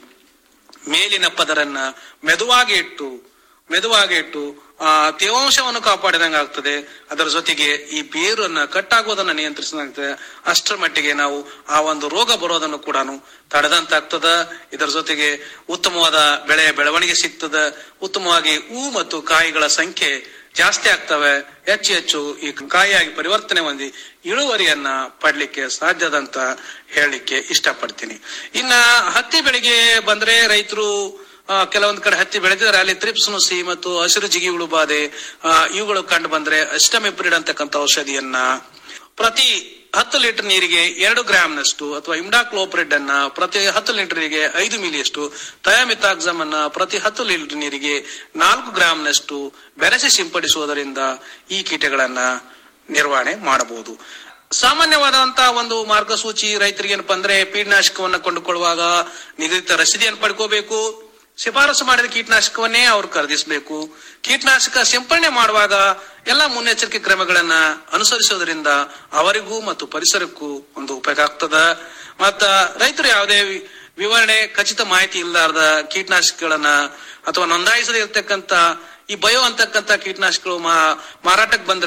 ಮೇಲಿನ ಪದರನ್ನ ಮೆದುವಾಗಿ ಇಟ್ಟು ಮೆದುವಾಗಿ ಇಟ್ಟು ಆ ತೇವಾಂಶವನ್ನು ಕಾಪಾಡಿದಂಗೆ ಆಗ್ತದೆ ಅದರ ಜೊತೆಗೆ ಈ ಬೇರನ್ನ ಕಟ್ಟಾಗೋದನ್ನ ನಿಯಂತ್ರಿಸಿದಂಗ್ತದೆ ಅಷ್ಟರ ಮಟ್ಟಿಗೆ ನಾವು ಆ ಒಂದು ರೋಗ ಬರೋದನ್ನು ಕೂಡ ತಡೆದಂತಾಗ್ತದ ಇದರ ಜೊತೆಗೆ ಉತ್ತಮವಾದ ಬೆಳೆಯ ಬೆಳವಣಿಗೆ ಸಿಗ್ತದ ಉತ್ತಮವಾಗಿ ಹೂ ಮತ್ತು ಕಾಯಿಗಳ ಸಂಖ್ಯೆ ಜಾಸ್ತಿ ಆಗ್ತವೆ ಹೆಚ್ಚು ಹೆಚ್ಚು ಈ ಕಾಯಿಯಾಗಿ ಪರಿವರ್ತನೆ ಹೊಂದಿ ಇಳುವರಿಯನ್ನ ಪಡ್ಲಿಕ್ಕೆ ಸಾಧ್ಯದಂತ ಹೇಳಲಿಕ್ಕೆ ಇಷ್ಟಪಡ್ತೀನಿ ಇನ್ನ ಹತ್ತಿ ಬೆಳೆಗೆ ಬಂದ್ರೆ ರೈತರು ಆ, ಕೆಲವೊಂದ್ ಕಡೆ ಹತ್ತಿ ಬೆಳೆದಿದ್ದಾರೆ ಅಲ್ಲಿ ತ್ರಿಪ್ಸ್ ನುಸಿ ಮತ್ತು ಹಸಿರು ಜಿಗಿಹುಳು ಬಾಧೆ ಆ, ಇವುಗಳು ಕಂಡು ಬಂದ್ರೆ ಅಸ್ಟಮೆಪ್ರಿಡ್ ಅಂತಕ್ಕಂಥ ಔಷಧಿಯನ್ನ ಪ್ರತಿ ಹತ್ತು ಲೀಟರ್ ನೀರಿಗೆ ಎರಡು ಗ್ರಾಮ್ನಷ್ಟು ಅಥವಾ ಇಮ್ಡಾಕ್ಲೋಪ್ರಿಡ್ ಅನ್ನ ಪ್ರತಿ ಹತ್ತು ಲೀಟರ್ಗೆ ಐದು ಮಿಲಿಯಷ್ಟು ಥಯಾಮಿತಾಕ್ಸಮ್ ಅನ್ನ ಪ್ರತಿ ಹತ್ತು ಲೀಟರ್ ನೀರಿಗೆ ನಾಲ್ಕು ಗ್ರಾಮ್ನಷ್ಟು ಬೆರೆಸಿ ಸಿಂಪಡಿಸುವುದರಿಂದ ಈ ಕೀಟಗಳನ್ನ ನಿರ್ವಹಣೆ ಮಾಡಬಹುದು ಸಾಮಾನ್ಯವಾದಂತಹ ಒಂದು ಮಾರ್ಗಸೂಚಿ ರೈತರಿಗೆ ಏನಪ್ಪಾ ಅಂದ್ರೆ ಕೀಟನಾಶಕವನ್ನ ಕೊಂಡುಕೊಳ್ಳುವಾಗ ನಿಗದಿತ ರಸೀದಿಯನ್ನು ಪಡ್ಕೋಬೇಕು ಶಿಫಾರಸು ಮಾಡಿದ ಕೀಟನಾಶಕವನ್ನೇ ಅವ್ರು ಖರೀದಿಸಬೇಕು ಕೀಟನಾಶಕ ಸಿಂಪಡಣೆ ಮಾಡುವಾಗ ಎಲ್ಲಾ ಮುನ್ನೆಚ್ಚರಿಕೆ ಕ್ರಮಗಳನ್ನ ಅನುಸರಿಸೋದ್ರಿಂದ ಅವರಿಗೂ ಮತ್ತು ಪರಿಸರಕ್ಕೂ ಒಂದು ಉಪಯೋಗ ಆಗ್ತದ ಮತ್ತ ರೈತರು ಯಾವುದೇ ವಿ- ವಿವರಣೆ ಖಚಿತ ಮಾಹಿತಿ ಇಲ್ಲದಾರ್ದ ಕೀಟನಾಶಕಗಳನ್ನ ಅಥವಾ ನೋಂದಾಯಿಸದೇ ಇರ್ತಕ್ಕಂತ ಈ ಬಯೋ ಅಂತಕ್ಕಂತ ಕೀಟನಾಶಕಗಳು ಮಾ- ಮಾರಾಟಕ್ಕೆ ಬಂದ್ರ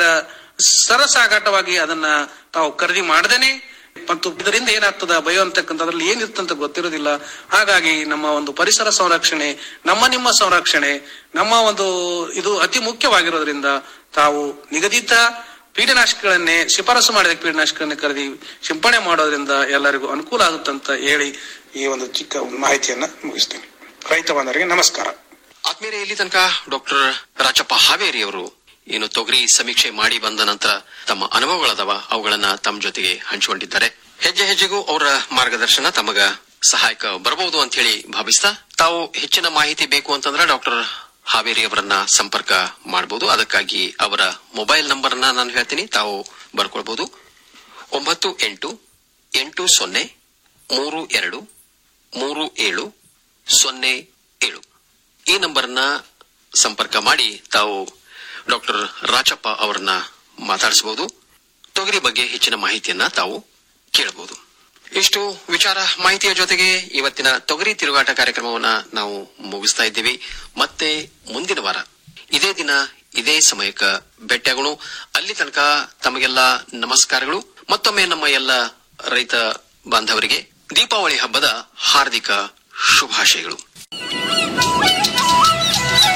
ಸರಸಾಗಾಟವಾಗಿ ಅದನ್ನ ತಾವು ಖರೀದಿ ಮಾಡದೇನೆ ಮತ್ತು ಇದರಿಂದ ಏನಾಗ್ತದ ಬಯೋ ಅಂತಕ್ಕಂಥ ಅದ್ರಲ್ಲಿ ಏನಿರ್ತಂತ ಗೊತ್ತಿರೋದಿಲ್ಲ ಹಾಗಾಗಿ ನಮ್ಮ ಒಂದು ಪರಿಸರ ಸಂರಕ್ಷಣೆ ನಮ್ಮ ನಿಮ್ಮ ಸಂರಕ್ಷಣೆ ನಮ್ಮ ಒಂದು ಇದು ಅತಿ ಮುಖ್ಯವಾಗಿರೋದ್ರಿಂದ ತಾವು ನಿಗದಿತ ಕೀಟನಾಶಕಗಳನ್ನೇ ಶಿಫಾರಸು ಮಾಡಿದ ಕೀಟನಾಶಕಗಳನ್ನ ಖರೀದಿ ಸಿಂಪಡಣೆ ಮಾಡೋದ್ರಿಂದ ಎಲ್ಲರಿಗೂ ಅನುಕೂಲ ಆಗುತ್ತಂತ ಹೇಳಿ ಈ ಒಂದು ಚಿಕ್ಕ ಮಾಹಿತಿಯನ್ನ ಮುಗಿಸ್ತೀನಿ ರೈತ ಬಾಂಧವರಿಗೆ ನಮಸ್ಕಾರ ಆತ್ಮೀಯರೇ ಇಲ್ಲಿ ತನಕ ಡಾಕ್ಟರ್ ರಾಚಪ್ಪ ಹಾವೇರಿ ಅವರು ಏನು ತೊಗರಿ ಸಮೀಕ್ಷೆ ಮಾಡಿ ಬಂದ ನಂತರ ತಮ್ಮ ಅನುಭವಗಳದವ ಅವುಗಳನ್ನ ತಮ್ಮ ಜೊತೆಗೆ ಹಂಚಿಕೊಂಡಿದ್ದಾರೆ ಹೆಜ್ಜೆ ಹೆಜ್ಜೆಗೂ ಅವರ ಮಾರ್ಗದರ್ಶನ ತಮಗ ಸಹಾಯಕ ಬರಬಹುದು ಅಂತ ಹೇಳಿ ಭಾವಿಸ್ತಾ ತಾವು ಹೆಚ್ಚಿನ ಮಾಹಿತಿ ಬೇಕು ಅಂತಂದ್ರೆ ಡಾಕ್ಟರ್ ಹಾವೇರಿ ಅವರನ್ನ ಸಂಪರ್ಕ ಮಾಡಬಹುದು ಅದಕ್ಕಾಗಿ ಅವರ ಮೊಬೈಲ್ ನಂಬರ್ ನಾನು ಹೇಳ್ತೀನಿ ತಾವು ಬರ್ಕೊಳ್ಬಹುದು ಒಂಬತ್ತು ಎಂಟು ಎಂಟು ಸೊನ್ನೆ ಮೂರು ಎರಡು ಮೂರು ಏಳು ಸೊನ್ನೆ ಏಳು ಈ ನಂಬರ್ನ ಸಂಪರ್ಕ ಮಾಡಿ ತಾವು ಡಾಕ್ಟರ್ ರಾಚಪ್ಪ ಅವರನ್ನ ಮಾತಾಡಿಸಬಹುದು ತೊಗರಿ ಬಗ್ಗೆ ಹೆಚ್ಚಿನ ಮಾಹಿತಿಯನ್ನ ತಾವು ಕೇಳಬಹುದು ಇಷ್ಟು ವಿಚಾರ ಮಾಹಿತಿಯ ಜೊತೆಗೆ ಇವತ್ತಿನ ತೊಗರಿ ತಿರುಗಾಟ ಕಾರ್ಯಕ್ರಮವನ್ನ ನಾವು ಮುಗಿಸ್ತಾ ಇದ್ದೀವಿ ಮತ್ತೆ ಮುಂದಿನ ವಾರ ಇದೇ ದಿನ ಇದೇ ಸಮಯಕ್ಕ ಭೇಟಿಯಾಗೋಣ ಅಲ್ಲಿ ತನಕ ತಮಗೆಲ್ಲ ನಮಸ್ಕಾರಗಳು ಮತ್ತೊಮ್ಮೆ ನಮ್ಮ ಎಲ್ಲ ರೈತ ಬಾಂಧವರಿಗೆ ದೀಪಾವಳಿ ಹಬ್ಬದ ಹಾರ್ದಿಕ ಶುಭಾಶಯಗಳು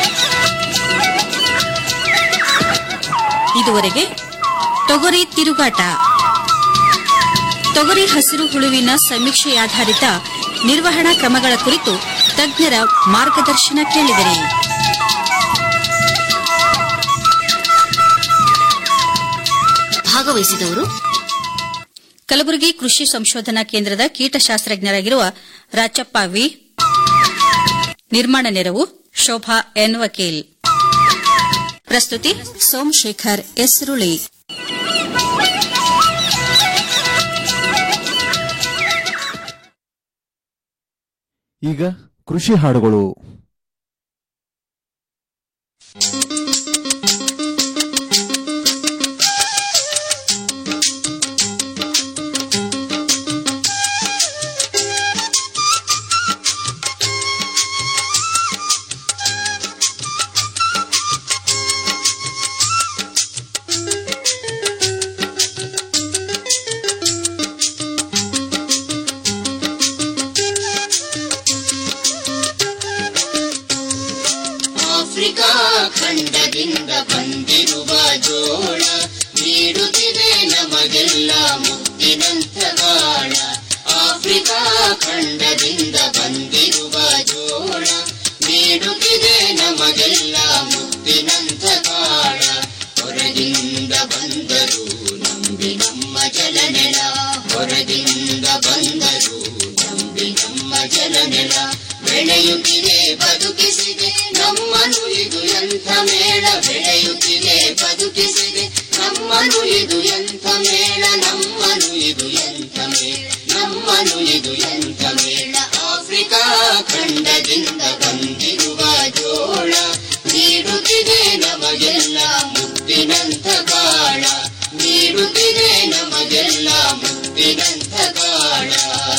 ಇದುವರೆಗೆ ತೊಗರಿ ತಿರುಗಾಟ ತೊಗರಿ ಹಸಿರು ಹುಳುವಿನ ಸಮೀಕ್ಷೆಯಾಧಾರಿತ ನಿರ್ವಹಣಾ ಕ್ರಮಗಳ ಕುರಿತು ತಜ್ಞರ ಮಾರ್ಗದರ್ಶನ ಕೇಳಿದರೆ ಭಾಗವಹಿಸಿದವರು ಕಲಬುರಗಿ ಕೃಷಿ ಸಂಶೋಧನಾ ಕೇಂದ್ರದ ಕೀಟಶಾಸ್ತ್ರಜ್ಞರಾಗಿರುವ ರಾಚಪ್ಪ ವಿ ನಿರ್ಮಾಣ ನೆರವು ಶೋಭಾ ಎನ್ ವಕೀಲ್ ಪ್ರಸ್ತುತಿ ಸೋಮಶೇಖರ್ ಎಸ್ರುಳಿ ಈಗ ಕೃಷಿ ಹಾಡುಗಳು ಆಫ್ರಿಕಾ ಖಂಡದಿಂದ ಬಂದಿರುವ ಜೋಳ ನೀಡುತ್ತಿದೆ ನಮಗೆಲ್ಲ ಮುತ್ತಿನಂಥ ಕಾಳ ಆಫ್ರಿಕಾ ಖಂಡದಿಂದ ಬಂದಿರುವ ಜೋಳ ನೀಡುತ್ತಿದೆ ನಮಗೆಲ್ಲ ಮುತ್ತಿನಂಥ ಕಾಳ ಹೊರಗಿಂದ ಬಂದರು ನಂಬಿ ನಮ್ಮ ಜಲನೆಲ ಹೊರಗಿಂದ ಬಂದರು ನಂಬಿ ನಮ್ಮ ಜಲನೆಲ ಬೆಳೆಯುತ್ತಿದೆ ಬದುಕಿಸಿದೆ ನಮ್ಮನು ಇದು ಎಂಥ ಮೇಳ ಬೆಳೆಯುತ್ತಿದೆ ಬದುಕಿಸಿದೆ ನಮ್ಮನು ಇದು ಎಂಥ ಮೇಳ ನಮ್ಮನು ಇದು ಎಂಥ ಮೇಳ ನಮ್ಮನು ಇದು ಎಂಥ ಮೇಳ ಆಫ್ರಿಕಾ ಖಂಡದಿಂದ ಬಂದಿರುವ ಜೋಳ ನೀಡುತ್ತಿದೆ ನಮಗೆಲ್ಲ ಮುತ್ತಿನಂಥ ಕಾಳ ನೀಡುತ್ತಿದೆ ನಮಗೆಲ್ಲ ಮುತ್ತಿನಂಥ ಕಾಳ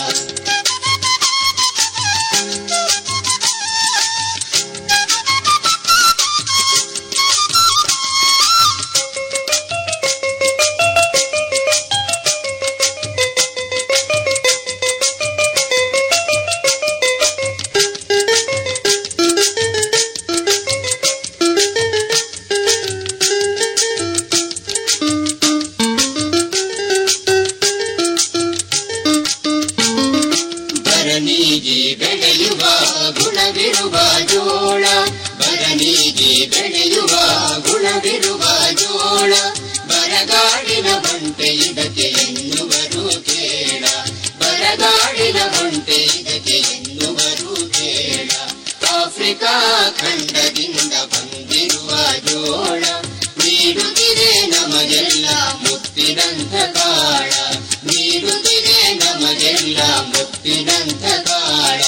ಬರನಿಗೆ ಬೆಳೆಯುವ ಗುಣವಿರುವ ಜೋಳ ಬರನಿಗೆ ಬೆಳೆಯುವ ಗುಣವಿರುವ ಜೋಳ ಬರಗಾಡಿನ ಬಂಟೆ ಇದಕ್ಕೆ ಎನ್ನುವರು ಕೇಳ ಬರಗಾಡಿನ ಬಂಟೆ ಇದಕ್ಕೆ ಎನ್ನುವರು ಕೇಳ ಆಫ್ರಿಕಾ ಖಂಡದಿಂದ ಬಂದಿರುವ ಜೋಳ ನೀಡುತ್ತಿದೆ ನಮಗೆಲ್ಲ ಮುತ್ತಿನಂಥ ಕಾಳ ನೀಡುತ್ತಿದೆ ನಮಗೆಲ್ಲ ಮುತ್ತಿನಂಥ ಕಾಳ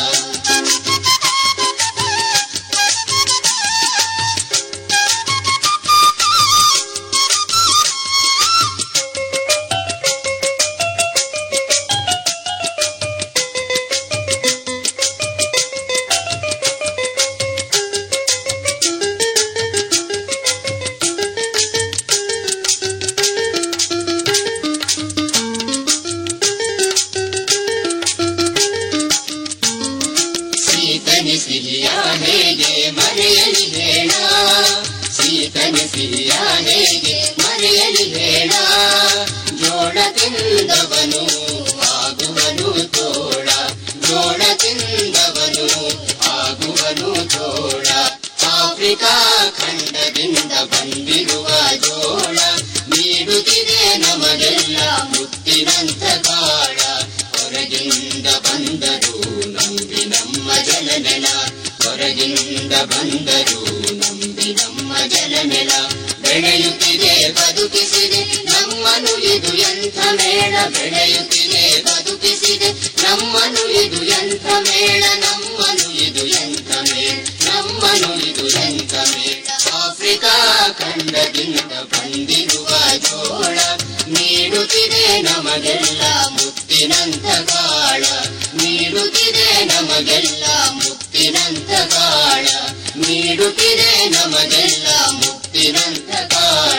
ಸೀತನಿ ಸಿಹಿಯ ಹೇಗೆ ಮರೆಯಲಿ ಹೇಳ ಸೀತನಿ ಸಿಹಿಯ ಹೇಗೆ ಮರೆಯಲಿ ಹೇಳ ಜೋಳ ತಿಂದವನು ಆಗುವನು ತೋಳ ಜೋಳ ತಿಂದವನು ಆಗುವನು ತೋಳ ಆಫ್ರಿಕಾ ಖಂಡದಿಂದ ಬಂದಿರುವ ಜೋಳ ನೀಡುತ್ತಿದೆ ನಮಗೆಲ್ಲ ಮುತ್ತಿನಂಥ ಕಾಳ ಹೊರಗಿಂದ ಬಂದರು ನಂಬಿ ನಮ್ಮ ಜಲನೆಲ ಹೊರಗಿಂದ ಬಂದರು ನಂಬಿ ನಮ್ಮ ಜಲನೆಲ ಬೆಳೆಯುತ್ತಿದೆ ಬದುಕಿಸಿದೆ ನಮ್ಮನು ಇದು ಎಂಥ ಮೇಳ ಬೆಳೆಯುತ್ತಿದೆ ಬದುಕಿಸಿದೆ ನಮ್ಮನು ಇದು ಎಂಥ ಮೇಳ ನಮ್ಮನು ಇದು ಎಂಥ ಮೇಳ ನಮ್ಮನು ಇದು ಎಂಥ ಮೇಳ ಆಫ್ರಿಕಾ ಖಂಡದಿಂದ ಬಂದಿರುವ ಜೋಳ ನೀಡುತ್ತಿದೆ ನಮಗೆಲ್ಲ ಮುತ್ತಿನಂಥ ಕಾಳ ನೀಡುತ್ತಿದೆ ನಮಗೆಲ್ಲ ಮುತ್ತಿನಂಥ ಕಾಳ ನೀಡುತ್ತಿದೆ ನಮಗೆಲ್ಲ ಮುತ್ತಿನಂಥ ಕಾಳ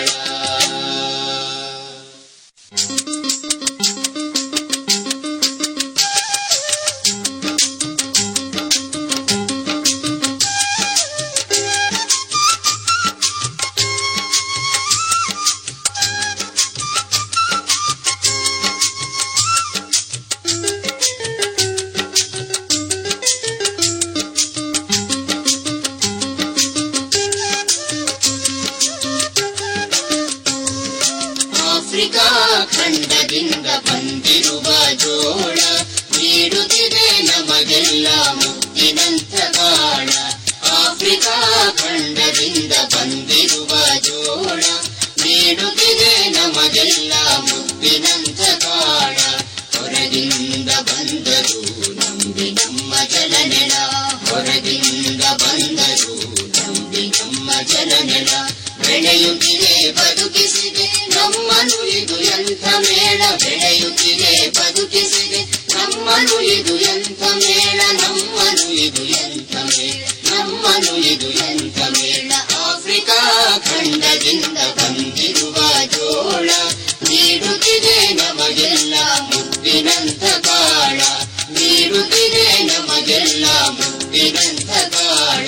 ನಮಗೆಲ್ಲ ಮುತ್ತಿನಂತ ಕಾಳ ಆಫ್ರಿಕಾ ಖಂಡದಿಂದ ಬಂದಿರುವ ಜೋಳ ನೀಡುತ್ತಿದೆ ನಮಗೆಲ್ಲ ಮುತ್ತಿನಂತ ಕಾಳ ಹೊರಗಿಂದ ಬಂದರು ನಂಬಿ ನಮ್ಮ ಜಲನೆಲ ಹೊರಗಿಂದ ಬಂದರು ನಂಬಿ ನಮ್ಮ ಜಲನೆಲ ಬೆಳೆಯುತ್ತಿದೆ ಬದುಕಿಸಿದೆ ನಮ್ಮನು ಇದು ಎಂಥ ಮೇಳ ಬೆಳೆಯುತ್ತಿದೆ ಬದುಕಿಸಿದೆ ನಮ್ಮನು ಇದು ಎಂಥ ಮೇಳ ನಮ್ಮನು ಇದು ಎಂಥ ಮೇಳ ನಮ್ಮನು ಇದು ಎಂಥ ಮೇಳ ಆಫ್ರಿಕಾ ಖಂಡದಿಂದ ಬಂದಿರುವ ಜೋಳ ನೀಡುತ್ತಿದೆ ನಮಗೆಲ್ಲ ಮುತ್ತಿನಂತ ಕಾಳ ನೀಡುತ್ತಿದೆ ನಮಗೆಲ್ಲ ಮುತ್ತಿನಂತ ಕಾಳ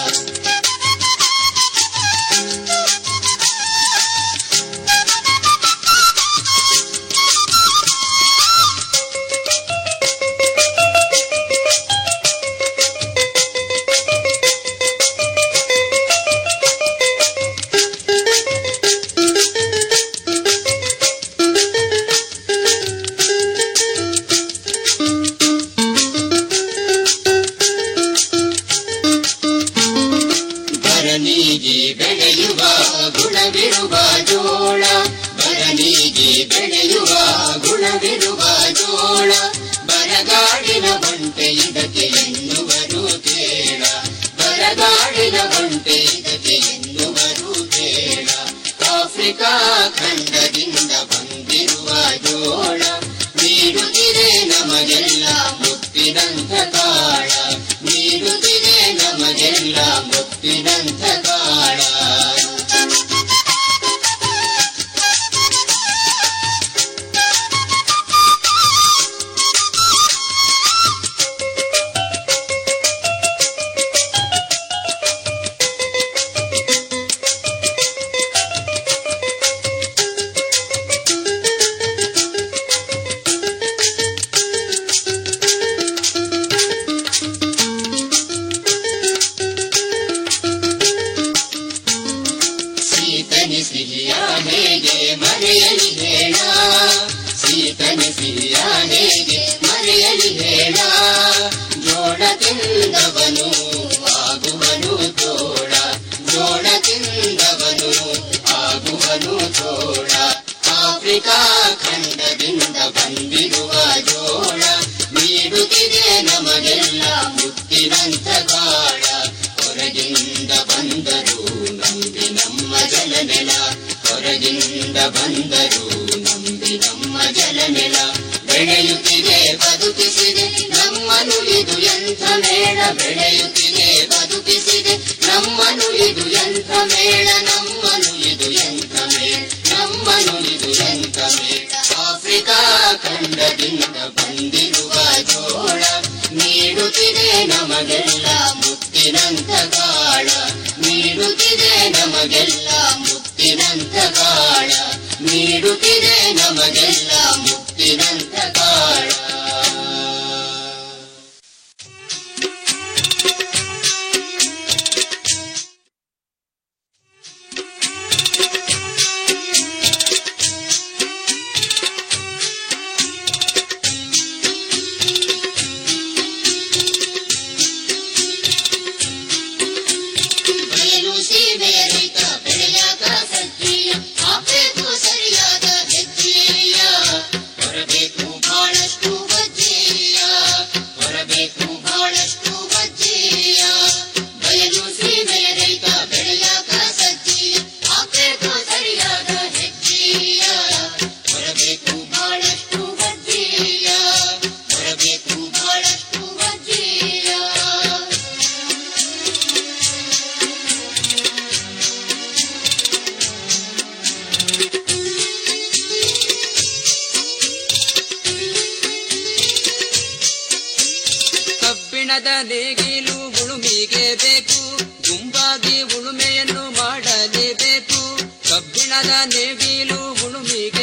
ಬರನಿಗೆ ಬೆಳೆಯುವ ಗುಣವಿರುವ ಜೋಳ ಬರನಿಗೆ ಬೆಳೆಯುವ ಗುಣವಿರುವ ಜೋಳ ಬರಗಾಡಿನ ಬಂಟೆ ಇದಕ್ಕೆ ಎನ್ನುವರು ಕೇಳ ಬರಗಾಡಿನ ಬಂಟೆ ಇದಕ್ಕೆ ಎನ್ನುವರು ಕೇಳ ಆಫ್ರಿಕಾ ಖಂಡದಿಂದ ಬಂದಿರುವ ಜೋಳ ನೀಡುತ್ತಿದೆ ನಮಗೆಲ್ಲ ಮುತ್ತಿನಂತ ಕಾಳ ನೀಡುತ್ತಿದೆ ನಮಗೆಲ್ಲ ಮುತ್ತಿನಂತ ಕಾಳ ಸೀತನಿ ಸಿಹಿಯ ಹೇಗೆ ಮರೆಯಲಿ ಹೇಳ ಸೀತನಿ ಸಿಹಿಯ ಹೇಗೆ ಮರೆಯಲಿ ಹೇಳ ಜೋಳ ತಿಂದವನು ಆಗುವನು ತೋಳ ಜೋಳ ತಿಂದವನು ಆಗುವನು ತೋಳ ಆಫ್ರಿಕಾ ಖಂಡದಿಂದ ಬಂದಿರುವ ಜೋಳ ನೀಡುತ್ತಿದೆ ನಮಗೆಲ್ಲ ಮುತ್ತಿನಂತ ಕಾಳ ಹೊರಗಿಂದ ಬಂದರು ನಂಬಿ ನಮ್ಮ ಜಲನೆಲ ಹೊರಗಿಂದ ಬಂದರು ನಂಬಿ ನಮ್ಮ ಜಲನೆಲ ಬೆಳೆಯುತ್ತಿದೆ ಬದುಕಿಸಿದೆ ನಮ್ಮನು ಇದು ಎಂಥ ಮೇಳ ಬೆಳೆಯುತ್ತಿದೆ ಬದುಕಿಸಿದೆ ನಮ್ಮನು ಇದು ಎಂಥ ಮೇಳ ನಮ್ಮನು ಇದು ಎಂಥ ಮೇಳ ನಮ್ಮನು ಇದು ಎಂಥ ಮೇಳ ಆಫ್ರಿಕಾ ಖಂಡದಿಂದ ಬಂದಿರುವ ಜೋಳ ನೀಡುತ್ತಿದೆ ನಮಗೆಲ್ಲ ಮುತ್ತಿನಂತ ಕಾಳ ನೀಡುತ್ತಿದೆ ನಮಗೆಲ್ಲ ಮುತ್ತಿನಂತ ಕಾಳ ನೀಡುತ್ತಿದೆ ನಮಗೆಲ್ಲ ಮುತ್ತಿನಂತ ಕಾಳ ಬಯಲು ಸೀಮೆಯ ರೈತ ಬೆಳೆಯಾಗ ಸಜ್ಜೀಯ ಹಾಕಬೇಕು ಸರಿಯಾದ ಹೆಜ್ಜೆಯ ಹೊರಬೇಕು ಬಹಳಷ್ಟು ಬಜ್ಜೆಯ ಹೊರಬೇಕು ಬಹಳಷ್ಟು ಬಜ್ಜೆಯ ಬಯಲು ಸೀಮೆಯ ರೈತ ಬೆಳೆಯಾಗ ಸಜ್ಜೀಯ ಹಾಕಬೇಕು ಸರಿಯಾದ ಹೆಜ್ಜೆಯ ಹೊರಬೇಕು ಬಹಳಷ್ಟು ಬಜ್ಜೆಯ ಹೊರಬೇಕು ಬಹಳಷ್ಟು ಬಜ್ಜೆಯ ಕಬ್ಬಿಣದ ನೇಗಿಲು ಉಳುಮಿಗೆ ಬೇಕು ಗುಂಪಾಗಿ ಉಳುಮೆಯನ್ನು ಮಾಡಲೇಬೇಕು ಕಬ್ಬಿಣದ ನೇಗಿಲು ಉಳುಮಿಗೆ